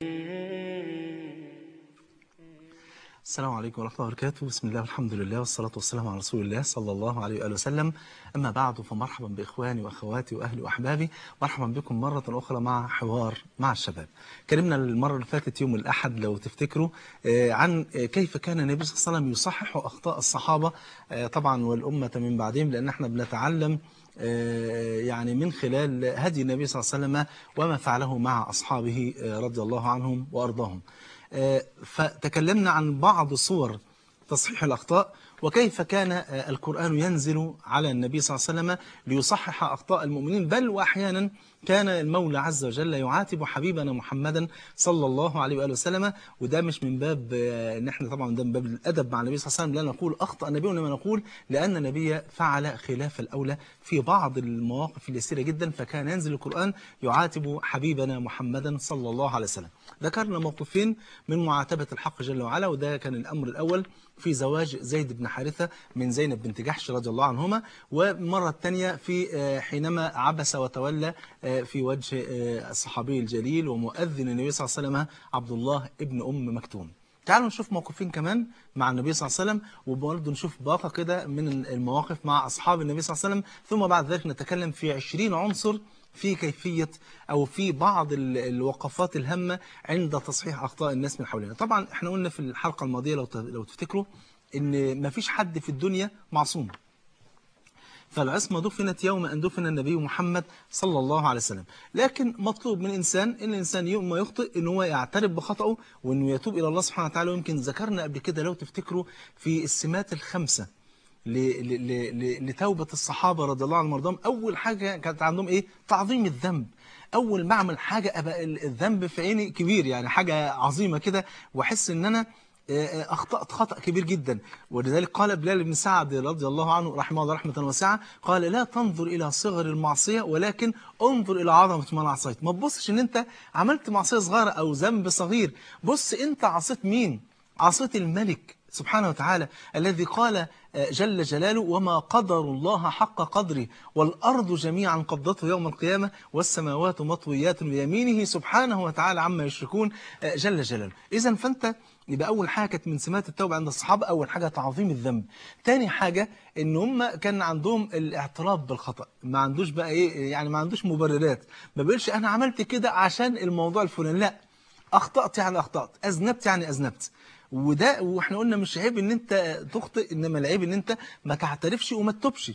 السلام عليكم ورحمة الله وبركاته بسم الله والحمد لله والصلاة والسلام على رسول الله صلى الله عليه وآله وسلم أما بعد فمرحبا بإخواني وأخواتي وأهلي وأحبابي مرحبا بكم مرة أخرى مع حوار مع الشباب كلمنا المرة اللي فاتت يوم الأحد لو تفتكروا آه، عن آه، كيف كان النبي صلى الله عليه وسلم يصحح أخطاء الصحابة آه، طبعا والأمة من بعدهم لأن احنا بنتعلم آه، يعني من خلال هدي النبي صلى الله عليه وسلم وما فعله مع أصحابه آه، رضي الله عنهم وأرضاهم آه، فتكلمنا عن بعض صور تصحيح الأخطاء وكيف كان آه، القرآن ينزل على النبي صلى الله عليه وسلم ليصحح أخطاء المؤمنين بل وأحيانا كان المولى عز وجل يعاتب حبيبنا محمدا صلى الله عليه وآله وسلم وده مش من باب آه، ان احنا طبعا ده من باب الأدب مع النبي صلى الله عليه وسلم لا نقول أخطأ النبي وإنما نقول لأن النبي فعل خلاف الأولى في بعض المواقف اليسيرة جدا فكان ينزل القرآن يعاتب حبيبنا محمدا صلى الله عليه وسلم ذكرنا موقفين من معاتبة الحق جل وعلا وده كان الأمر الأول في زواج زيد بن حارثة من زينب بنت جحش رضي الله عنهما والمرة الثانية في آه، حينما عبس وتولى آه، في وجه آه، الصحابي الجليل ومؤذن النبي صلى الله عليه وسلم عبد الله ابن أم مكتوم تعالوا نشوف موقفين كمان مع النبي صلى الله عليه وسلم وبرضه نشوف باقة كده من المواقف مع أصحاب النبي صلى الله عليه وسلم ثم بعد ذلك نتكلم في 20 عنصر في كيفية أو في بعض ال- الوقفات الهامة عند تصحيح أخطاء الناس من حولنا طبعا احنا قلنا في الحلقة الماضية لو ت- لو تفتكروا إن مفيش حد في الدنيا معصوم فالعصمة دفنت يوم أن دفن النبي محمد صلى الله عليه وسلم لكن مطلوب من الإنسان إن الإنسان يوم ما يخطئ إن هو يعترف بخطأه وإنه يتوب إلى الله سبحانه وتعالى ويمكن ذكرنا قبل كده لو تفتكروا في السمات الخمسة ل- ل- ل- ل- لتوبة الصحابة رضي الله عنهم وارضاهم أول حاجة كانت عندهم إيه تعظيم الذنب أول ما أعمل حاجة أبقى ال- الذنب في عيني كبير يعني حاجة عظيمة كده وأحس إن أنا أخطأت خطأ كبير جدا ولذلك قال بلال بن سعد رضي الله عنه رحمه الله رحمة واسعة قال لا تنظر إلى صغر المعصية ولكن انظر إلى عظمة من عصيت ما تبصش إن أنت عملت معصية صغيرة أو ذنب صغير بص أنت عصيت مين عصيت الملك سبحانه وتعالى الذي قال آه، جل جلاله وما قدر الله حق قدره والأرض جميعا قبضته يوم القيامة والسماوات مطويات بيمينه سبحانه وتعالى عما يشركون آه، جل جلاله إذا فأنت يبقى أول حاجة كانت من سمات التوبة عند الصحابة أول حاجة تعظيم الذنب تاني حاجة إن هم كان عندهم الاعتراف بالخطأ ما عندوش بقى إيه يعني ما عندوش مبررات ما بيقولش أنا عملت كده عشان الموضوع الفلاني لا أخطأت يعني أخطأت أذنبت يعني أذنبت وده واحنا قلنا مش عيب ان انت تخطئ انما العيب ان انت ما تعترفش وما تتوبش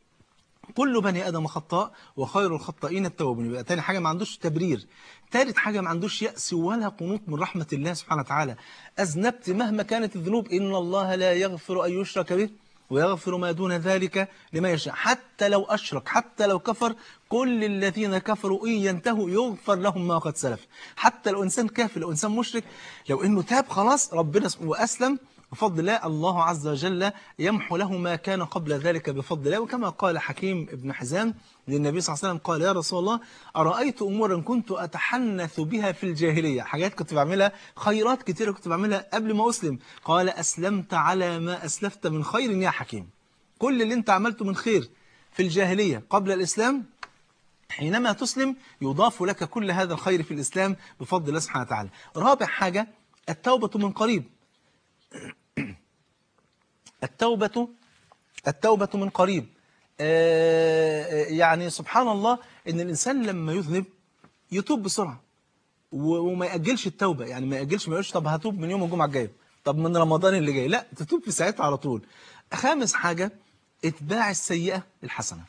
كل بني ادم خطاء وخير الخطائين التوابون يبقى تاني حاجه ما عندوش تبرير ثالث حاجه ما عندوش يأس ولا قنوط من رحمه الله سبحانه وتعالى اذنبت مهما كانت الذنوب ان الله لا يغفر ان يشرك به ويغفر ما دون ذلك لما يشاء حتى لو أشرك حتى لو كفر كل الذين كفروا إن ينتهوا يغفر لهم ما قد سلف حتى لو إنسان كافر لو إنسان مشرك لو إنه تاب خلاص ربنا سبحانه وأسلم بفضل الله الله عز وجل يمحو له ما كان قبل ذلك بفضل الله وكما قال حكيم ابن حزام للنبي صلى الله عليه وسلم قال يا رسول الله أرأيت أمورا كنت أتحنث بها في الجاهلية حاجات كنت بعملها خيرات كتيرة كنت بعملها قبل ما أسلم قال أسلمت على ما أسلفت من خير يا حكيم كل اللي انت عملته من خير في الجاهلية قبل الإسلام حينما تسلم يضاف لك كل هذا الخير في الإسلام بفضل الله سبحانه وتعالى رابع حاجة التوبة من قريب التوبة التوبة من قريب آه، يعني سبحان الله ان الانسان لما يذنب يتوب بسرعة و- وما يأجلش التوبة يعني ما يأجلش ما يقولش طب هتوب من يوم الجمعة الجاية طب من رمضان اللي جاي لا تتوب في ساعتها على طول خامس حاجة اتباع السيئة الحسنة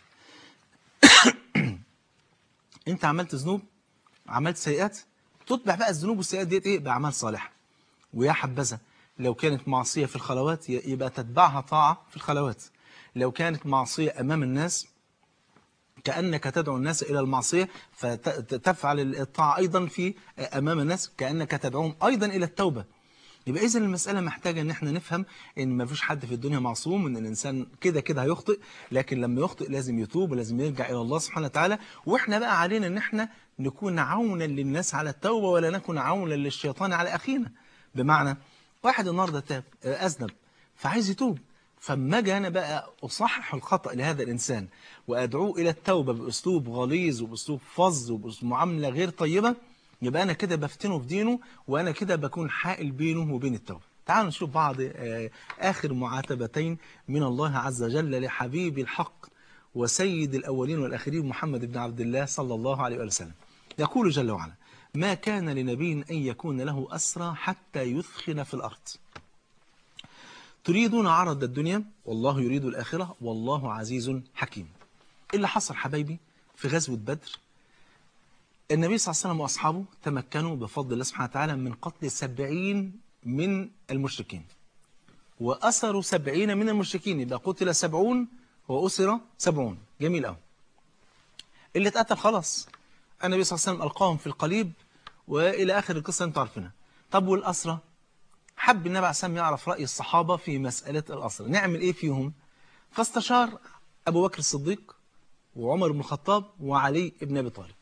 انت عملت ذنوب عملت سيئات تتبع بقى الذنوب والسيئات ديت ايه بأعمال صالحة ويا حبذا لو كانت معصية في الخلوات ي- يبقى تتبعها طاعة في الخلوات لو كانت معصية أمام الناس كأنك تدعو الناس إلى المعصية فتفعل الطاعة أيضا في أمام الناس كأنك تدعوهم أيضا إلى التوبة يبقى إذا المسألة محتاجة إن احنا نفهم إن ما فيش حد في الدنيا معصوم إن الإنسان كده كده هيخطئ لكن لما يخطئ لازم يتوب ولازم يرجع إلى الله سبحانه وتعالى وإحنا بقى علينا إن احنا نكون عونا للناس على التوبة ولا نكون عونا للشيطان على أخينا بمعنى واحد النهارده تاب آه، أذنب فعايز يتوب فما اجي انا بقى اصحح الخطا لهذا الانسان وادعوه الى التوبه باسلوب غليظ وباسلوب فظ وباسلوب معامله غير طيبه يبقى أنا كده بفتنه في دينه وأنا كده بكون حائل بينه وبين التوبة تعالوا نشوف بعض آه، آخر معاتبتين من الله عز وجل لحبيب الحق وسيد الأولين والآخرين محمد بن عبد الله صلى الله عليه وآله وسلم يقول جل وعلا ما كان لنبي أن يكون له أسرى حتى يثخن في الأرض تريدون عرض الدنيا والله يريد الآخرة والله عزيز حكيم إيه اللي حصل حبايبي في غزوة بدر النبي صلى الله عليه وسلم وأصحابه تمكنوا بفضل الله سبحانه وتعالى من قتل سبعين من المشركين وأسروا سبعين من المشركين يبقى قتل سبعون وأسر سبعون جميل أوي اللي اتقتل خلاص النبي صلى الله عليه وسلم ألقاهم في القليب وإلى آخر القصة أنتوا عارفينها طب والأسرة حب النبي عليه السلام يعرف رأي الصحابة في مسألة الأسرة نعمل إيه فيهم فاستشار أبو بكر الصديق وعمر بن الخطاب وعلي بن أبي طالب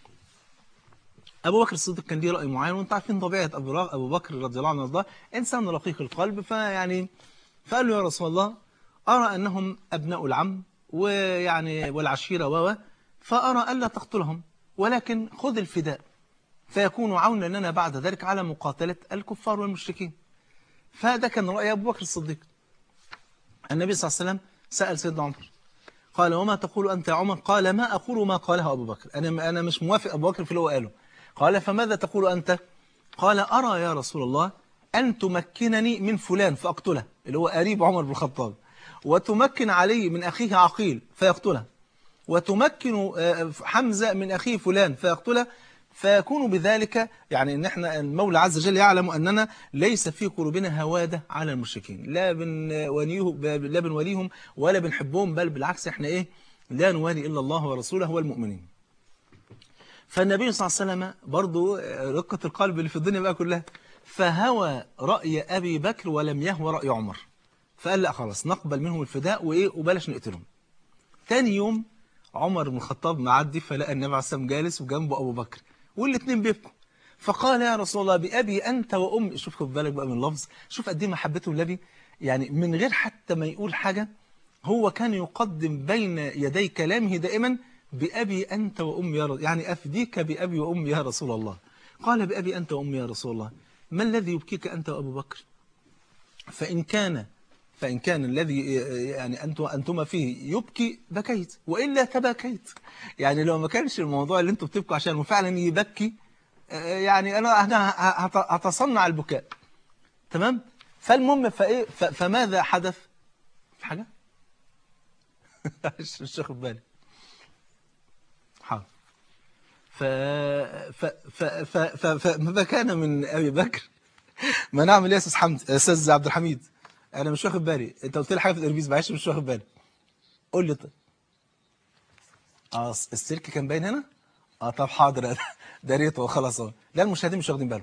أبو بكر الصديق كان ليه رأي معين وأنتم عارفين طبيعة أبو را- أبو بكر رضي الله عنه وارضاه إنسان رقيق القلب فيعني فقال له يا رسول الله أرى أنهم أبناء العم ويعني والعشيرة و و، فأرى ألا تقتلهم ولكن خذ الفداء فيكون عونا لنا بعد ذلك على مقاتلة الكفار والمشركين فده كان رأي أبو بكر الصديق النبي صلى الله عليه وسلم سأل سيدنا عمر قال وما تقول أنت يا عمر قال ما أقول ما قاله أبو بكر أنا أنا مش موافق أبو بكر في اللي هو قاله قال فماذا تقول أنت قال أرى يا رسول الله أن تمكنني من فلان فأقتله اللي هو قريب عمر بن الخطاب وتمكن علي من أخيه عقيل فيقتله وتمكن آه، حمزة من أخيه فلان فيقتله فيكون بذلك يعني ان احنا المولى عز وجل يعلم اننا ليس في قلوبنا هواده على المشركين لا بنوليه لا بنوليهم ولا بنحبهم بل بالعكس احنا ايه لا نوالي الا الله ورسوله والمؤمنين فالنبي صلى الله عليه وسلم برضو رقة القلب اللي في الدنيا بقى كلها فهوى رأي أبي بكر ولم يهوى رأي عمر فقال لا خلاص نقبل منهم الفداء وإيه وبلاش نقتلهم تاني يوم عمر بن الخطاب معدي فلقى النبي عليه السلام جالس وجنبه أبو بكر والاثنين بيبكوا فقال يا رسول الله بأبي أنت وأمي شوف خد بالك بقى من اللفظ شوف قد ايه محبته للنبي يعني من غير حتى ما يقول حاجة هو كان يقدم بين يدي كلامه دائما بأبي أنت وأمي يا رسول يعني أفديك بأبي وأمي يا رسول الله قال بأبي أنت وأمي يا رسول الله ما الذي يبكيك أنت وأبو بكر فإن كان فإن كان الذي يعني أنتم أنتما فيه يبكي بكيت وإلا تبكيت يعني لو ما كانش الموضوع اللي أنتم بتبكوا عشانه فعلا يبكي آه، يعني أنا أنا هت- هتصنع البكاء تمام فالمهم فإيه ف- فماذا حدث في حاجة مش مش واخد بالي حاضر ف ف ف ف ف فماذا كان من أبي بكر ما نعمل ايه يا استاذ حمد يا استاذ عبد الحميد انا مش واخد بالي انت قلت لي حاجه في الاربيز معلش مش واخد بالي قول لي طيب اه السلك كان باين هنا اه طب حاضر ده ريته خلاص اهو لا المشاهدين مش واخدين بالهم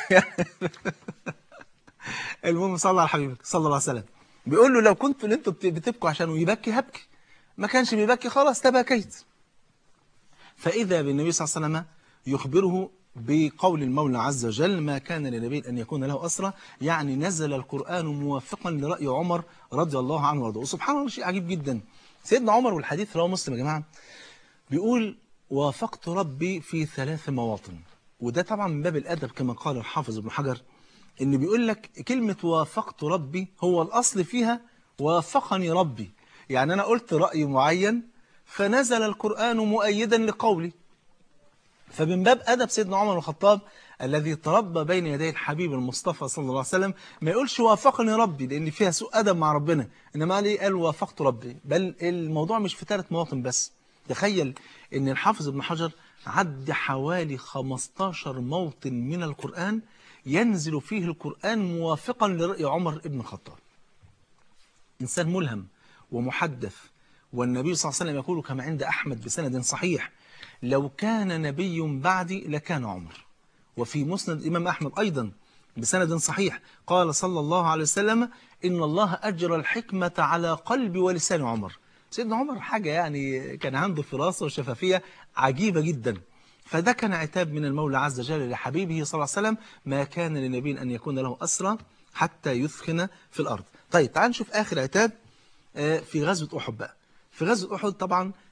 المهم صلى على حبيبك صلى الله عليه وسلم بيقول له لو كنتوا اللي انتوا بت- بتبكوا عشانه يبكي هبكي ما كانش بيبكي خلاص تبكيت فإذا بالنبي صلى الله عليه وسلم يخبره بقول المولى عز وجل ما كان لنبي أن يكون له أسرى يعني نزل القرآن موافقا لرأي عمر رضي الله عنه وارضاه وسبحان الله شيء عجيب جدا سيدنا عمر والحديث رواه مسلم يا جماعة بيقول وافقت ربي في ثلاث مواطن وده طبعا من باب الأدب كما قال الحافظ ابن حجر إن بيقول لك كلمة وافقت ربي هو الأصل فيها وافقني ربي يعني أنا قلت رأي معين فنزل القرآن مؤيدا لقولي فمن باب أدب سيدنا عمر بن الخطاب الذي تربى بين يدي الحبيب المصطفى صلى الله عليه وسلم ما يقولش وافقني ربي لأن فيها سوء أدب مع ربنا إنما قال إيه؟ قال وافقت ربي بل الموضوع مش في ثلاث مواطن بس تخيل إن الحافظ ابن حجر عد حوالي 15 موطن من القرآن ينزل فيه القرآن موافقا لرأي عمر بن الخطاب إنسان ملهم ومحدث والنبي صلى الله عليه وسلم يقول كما عند أحمد بسند صحيح لو كان نبي بعدي لكان عمر وفي مسند الإمام أحمد أيضا بسند صحيح قال صلى الله عليه وسلم إن الله أجرى الحكمة على قلب ولسان عمر سيدنا عمر حاجة يعني كان عنده فراسة وشفافية عجيبة جدا فده كان عتاب من المولى عز وجل لحبيبه صلى الله عليه وسلم ما كان لنبي أن يكون له أسرى حتى يثخن في الأرض طيب تعال نشوف آخر عتاب آه، في غزوة أحد بقى في غزوة أحد طبعا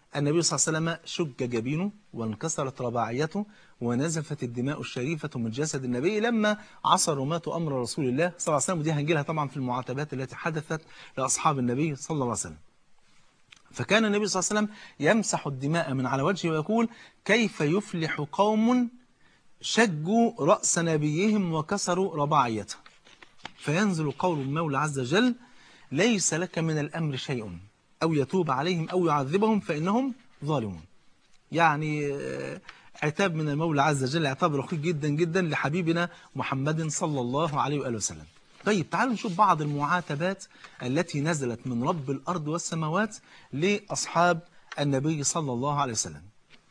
النبي صلى الله عليه وسلم شج جبينه وانكسرت رباعيته ونزفت الدماء الشريفة من جسد النبي لما عصى رماة أمر رسول الله صلى الله عليه وسلم ودي هنجيلها طبعا في المعاتبات التي حدثت لأصحاب النبي صلى الله عليه وسلم فكان النبي صلى الله عليه وسلم يمسح الدماء من على وجهه ويقول كيف يفلح قوم شجوا رأس نبيهم وكسروا رباعيته فينزل قول المولى عز وجل ليس لك من الأمر شيء أو يتوب عليهم أو يعذبهم فإنهم ظالمون يعني عتاب من المولى عز وجل عتاب رقيق جدا جدا لحبيبنا محمد صلى الله عليه وآله وسلم طيب تعالوا نشوف بعض المعاتبات التي نزلت من رب الأرض والسماوات لأصحاب النبي صلى الله عليه وسلم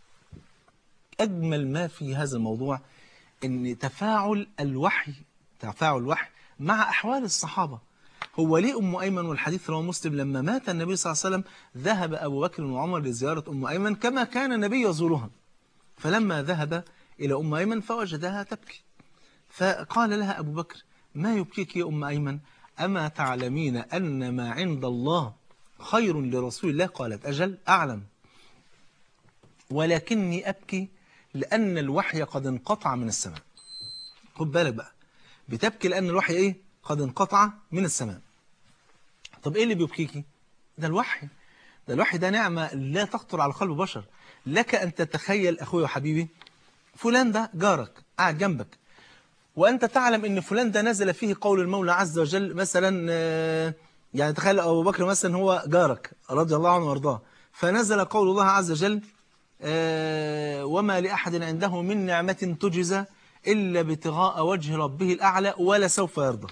أجمل ما في هذا الموضوع أن تفاعل الوحي تفاعل الوحي مع أحوال الصحابة هو ليه أم أيمن والحديث رواه مسلم لما مات النبي صلى الله عليه وسلم ذهب أبو بكر وعمر لزيارة أم أيمن كما كان النبي يزورها فلما ذهب إلى أم أيمن فوجدها تبكي فقال لها أبو بكر ما يبكيك يا أم أيمن أما تعلمين أن ما عند الله خير لرسول الله قالت أجل أعلم ولكني أبكي لأن الوحي قد انقطع من السماء خد بالك بقى بتبكي لأن الوحي إيه قد انقطع من السماء طب إيه اللي بيبكيكي ده الوحي ده الوحي ده نعمة لا تخطر على قلب بشر لك أن تتخيل أخوي وحبيبي فلان ده جارك قاعد جنبك وأنت تعلم أن فلان ده نزل فيه قول المولى عز وجل مثلا يعني تخيل أبو بكر مثلا هو جارك رضي الله عنه وارضاه فنزل قول الله عز وجل وما لأحد عنده من نعمة تجزى إلا ابتغاء وجه ربه الأعلى ولا سوف يرضى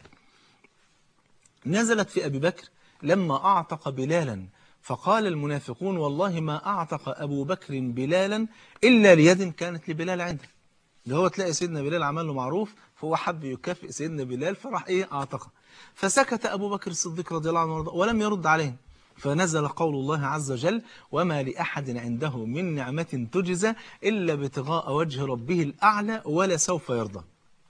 نزلت في أبي بكر لما أعتق بلالا فقال المنافقون والله ما أعتق أبو بكر بلالا إلا ليد كانت لبلال عنده ده هو تلاقي سيدنا بلال عمل له معروف فهو حب يكافئ سيدنا بلال فراح إيه أعتقه فسكت أبو بكر الصديق رضي الله عنه ولم يرد عليه فنزل قول الله عز وجل وما لأحد عنده من نعمة تجزى إلا ابتغاء وجه ربه الأعلى ولا سوف يرضى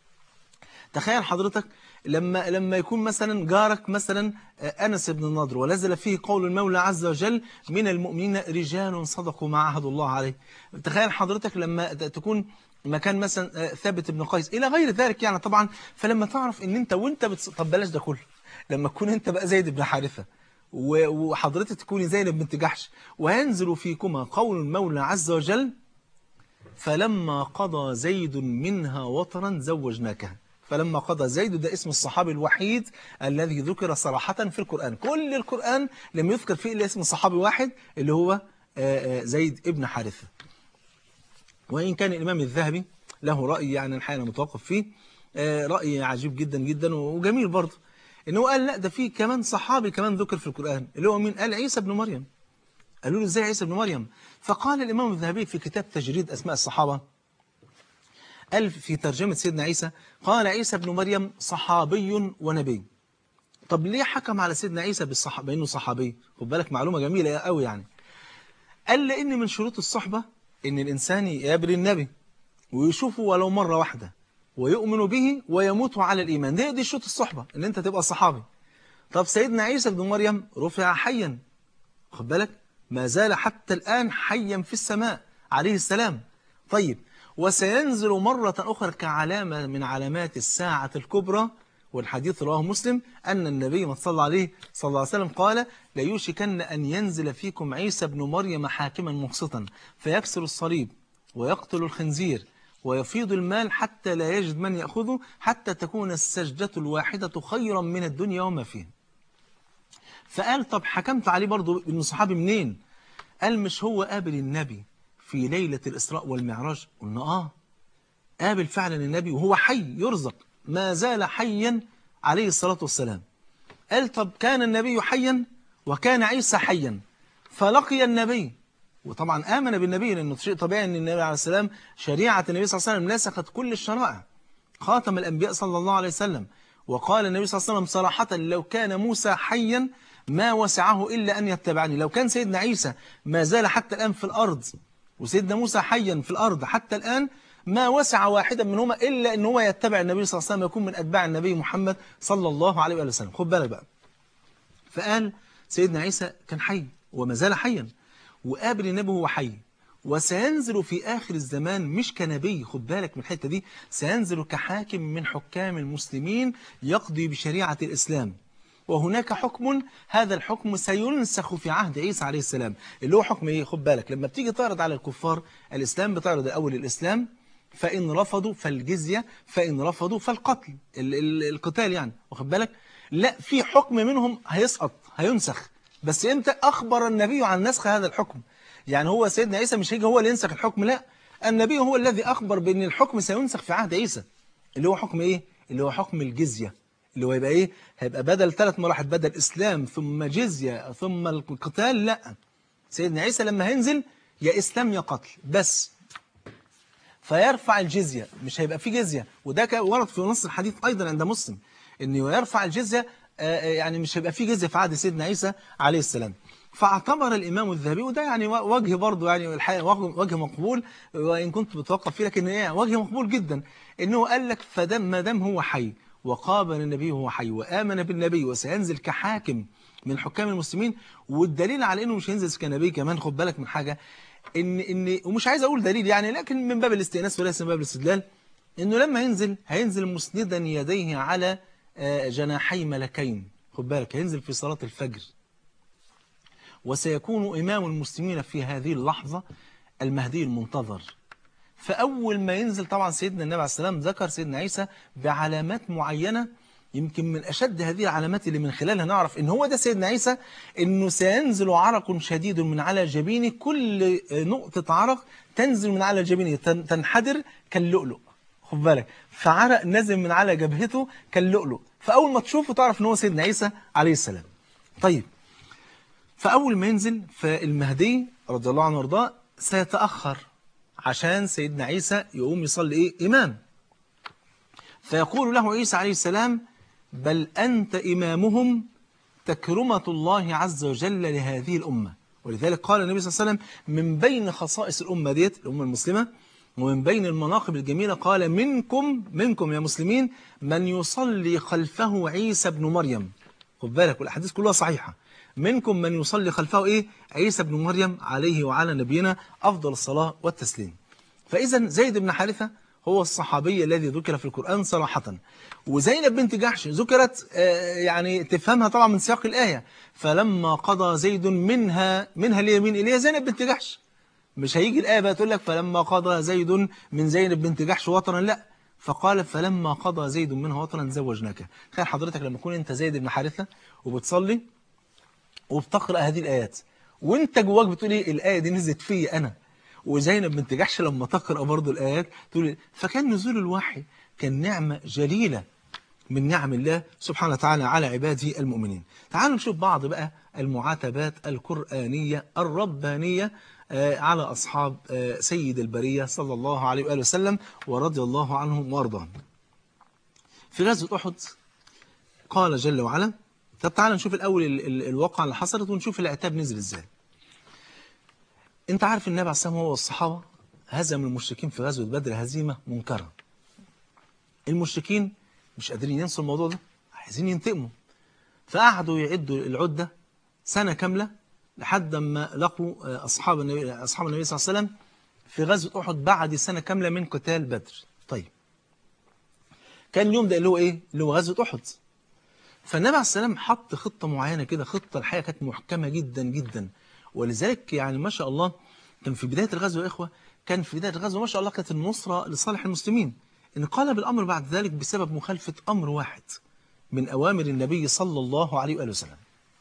تخيل حضرتك لما لما يكون مثلا جارك مثلا أنس بن النضر ونزل فيه قول المولى عز وجل من المؤمنين رجال صدقوا ما عهد الله عليه تخيل حضرتك لما تكون مكان مثلا ثابت بن قيس إلى غير ذلك يعني طبعا فلما تعرف ان انت وانت بتص... طب بلاش ده كله لما تكون انت بقى زيد بن حارثة وحضرتك تكوني زينب بنت جحش وينزل فيكما قول المولى عز وجل فلما قضى زيد منها وطرا زوجناكها فلما قضى زيد ده اسم الصحابي الوحيد الذي ذكر صراحة في القرآن كل القرآن لم يذكر فيه إلا اسم صحابي واحد اللي هو زيد ابن حارثة وإن كان الإمام الذهبي له رأي يعني الحقيقة متوقف فيه رأي عجيب جدا جدا وجميل برضه إن هو قال لا ده في كمان صحابي كمان ذكر في القرآن اللي هو مين قال عيسى بن مريم قالوا له ازاي عيسى بن مريم فقال الإمام الذهبي في كتاب تجريد أسماء الصحابة قال في ترجمة سيدنا عيسى قال عيسى بن مريم صحابي ونبي طب ليه حكم على سيدنا عيسى بالصح... بأنه صحابي خد بالك معلومة جميلة قوي يعني قال لأن من شروط الصحبة إن الإنسان يقابل النبي ويشوفه ولو مرة واحدة ويؤمن به ويموت على الإيمان دي دي شروط الصحبة إن أنت تبقى صحابي طب سيدنا عيسى بن مريم رفع حيا خد بالك ما زال حتى الآن حيا في السماء عليه السلام طيب وسينزل مرة أخرى كعلامة من علامات الساعة الكبرى والحديث رواه مسلم أن النبي صلى عليه صلى الله عليه وسلم قال ليوشكن أن ينزل فيكم عيسى بن مريم حاكما مقسطا فيكسر الصليب ويقتل الخنزير ويفيض المال حتى لا يجد من يأخذه حتى تكون السجدة الواحدة خيرا من الدنيا وما فيها فقال طب حكمت عليه برضو ابن صحابي منين قال مش هو قابل النبي في ليلة الإسراء والمعراج قلنا آه قابل فعلا النبي وهو حي يرزق ما زال حيا عليه الصلاة والسلام قال طب كان النبي حيا وكان عيسى حيا فلقي النبي وطبعا آمن بالنبي لأنه شيء طبيعي أن النبي عليه السلام شريعة النبي صلى الله عليه وسلم نسخت كل الشرائع خاتم الأنبياء صلى الله عليه وسلم وقال النبي صلى الله عليه وسلم صراحة لو كان موسى حيا ما وسعه إلا أن يتبعني لو كان سيدنا عيسى ما زال حتى الآن في الأرض وسيدنا موسى حيا في الأرض حتى الآن ما وسع واحدا منهما إلا أن هو يتبع النبي صلى الله عليه وسلم يكون من أتباع النبي محمد صلى الله عليه وآله وسلم خد بالك بقى فقال سيدنا عيسى كان حي وما زال حيا وقابل النبي وهو حي وسينزل في آخر الزمان مش كنبي خد بالك من الحتة دي سينزل كحاكم من حكام المسلمين يقضي بشريعة الإسلام وهناك حكم هذا الحكم سينسخ في عهد عيسى عليه السلام اللي هو حكم ايه خد بالك لما بتيجي تعرض على الكفار الإسلام بتعرض الأول الإسلام فإن رفضوا فالجزية فإن رفضوا فالقتل ال ال القتال يعني واخد بالك لا في حكم منهم هيسقط هينسخ بس امتى أخبر النبي عن نسخ هذا الحكم يعني هو سيدنا عيسى مش هيجي هو اللي ينسخ الحكم لا النبي هو الذي أخبر بأن الحكم سينسخ في عهد عيسى اللي هو حكم إيه اللي هو حكم الجزية اللي هو يبقى إيه هيبقى بدل ثلاث مراحل بدل إسلام ثم جزية ثم القتال لا سيدنا عيسى لما هينزل يا إسلام يا قتل بس فيرفع الجزية مش هيبقى في جزية وده ورد في نص الحديث أيضا عند مسلم أنه يرفع الجزية يعني مش هيبقى في جزية في عهد سيدنا عيسى عليه السلام فاعتبر الإمام الذهبي وده يعني وجه برضه يعني الحقيقة وجه مقبول وإن كنت بتوقف فيه لكن إيه وجه مقبول جدا إنه قال لك فدام ما دام هو حي وقابل النبي وهو حي وآمن بالنبي وسينزل كحاكم من حكام المسلمين والدليل على إنه مش هينزل كنبي كمان خد بالك من حاجة إن إن ومش عايز أقول دليل يعني لكن من باب الاستئناس وليس من باب الاستدلال إنه لما ينزل هينزل مسندا يديه على جناحي ملكين خد بالك هينزل في صلاة الفجر وسيكون إمام المسلمين في هذه اللحظة المهدي المنتظر فأول ما ينزل طبعا سيدنا النبي عليه السلام ذكر سيدنا عيسى بعلامات معينة يمكن من أشد هذه العلامات اللي من خلالها نعرف إن هو ده سيدنا عيسى إنه سينزل عرق شديد من على جبينه كل نقطة عرق تنزل من على جبينه تنحدر كاللؤلؤ خد بالك فعرق نزل من على جبهته كاللؤلؤ فأول ما تشوفه تعرف إن هو سيدنا عيسى عليه السلام طيب فأول ما ينزل فالمهدي رضي الله عنه وارضاه سيتأخر عشان سيدنا عيسى يقوم يصلي إيه إمام فيقول له عيسى عليه السلام بل أنت إمامهم تكرمة الله عز وجل لهذه الأمة ولذلك قال النبي صلى الله عليه وسلم من بين خصائص الأمة ديت الأمة المسلمة ومن بين المناقب الجميلة قال منكم منكم يا مسلمين من يصلي خلفه عيسى بن مريم خد بالك والأحاديث كلها صحيحة منكم من يصلي خلفه إيه عيسى بن مريم عليه وعلى نبينا أفضل الصلاة والتسليم فإذا زيد بن حارثة هو الصحابي الذي ذكر في القرآن صراحة وزينب بنت جحش ذكرت يعني تفهمها طبعا من سياق الآية فلما قضى زيد منها منها اليمين إليها زينب بنت جحش مش هيجي الآية بقى تقول لك فلما قضى زيد من زينب بنت جحش وطرا لا فقال فلما قضى زيد منها وطرا زوجناك تخيل حضرتك لما تكون انت زيد بن حارثة وبتصلي وبتقرأ هذه الآيات وانت جواك بتقول ايه الآية دي نزلت فيا أنا وزينب بنت جحش لما تقرأ برضو الآيات تقول فكان نزول الوحي كان نعمة جليلة من نعم الله سبحانه وتعالى على عباده المؤمنين تعالوا نشوف بعض بقى المعاتبات القرآنية الربانية على أصحاب سيد البرية صلى الله عليه وآله وسلم ورضي الله عنهم وارضاهم في غزوة أحد قال جل وعلا طب تعالى نشوف الأول الواقع اللي حصلت ونشوف العتاب نزل إزاي انت عارف النبي عليه الصلاة والسلام هو والصحابة هزم المشركين في غزوة بدر هزيمة منكرة المشركين مش قادرين ينسوا الموضوع ده عايزين ينتقموا فقعدوا يعدوا العدة سنة كاملة لحد ما لقوا أصحاب النبي أصحاب النبي صلى الله عليه وسلم في غزوة أحد بعد سنة كاملة من قتال بدر طيب كان اليوم ده اللي هو إيه اللي هو غزوة أحد فالنبي عليه السلام حط خطة معينة كده خطة الحقيقة كانت محكمة جدا جدا ولذلك يعني ما شاء الله كان في بداية الغزوة يا إخوة كان في بداية الغزوة ما شاء الله كانت النصرة لصالح المسلمين انقلب الأمر بعد ذلك بسبب مخالفة أمر واحد من أوامر النبي صلى الله عليه وآله وسلم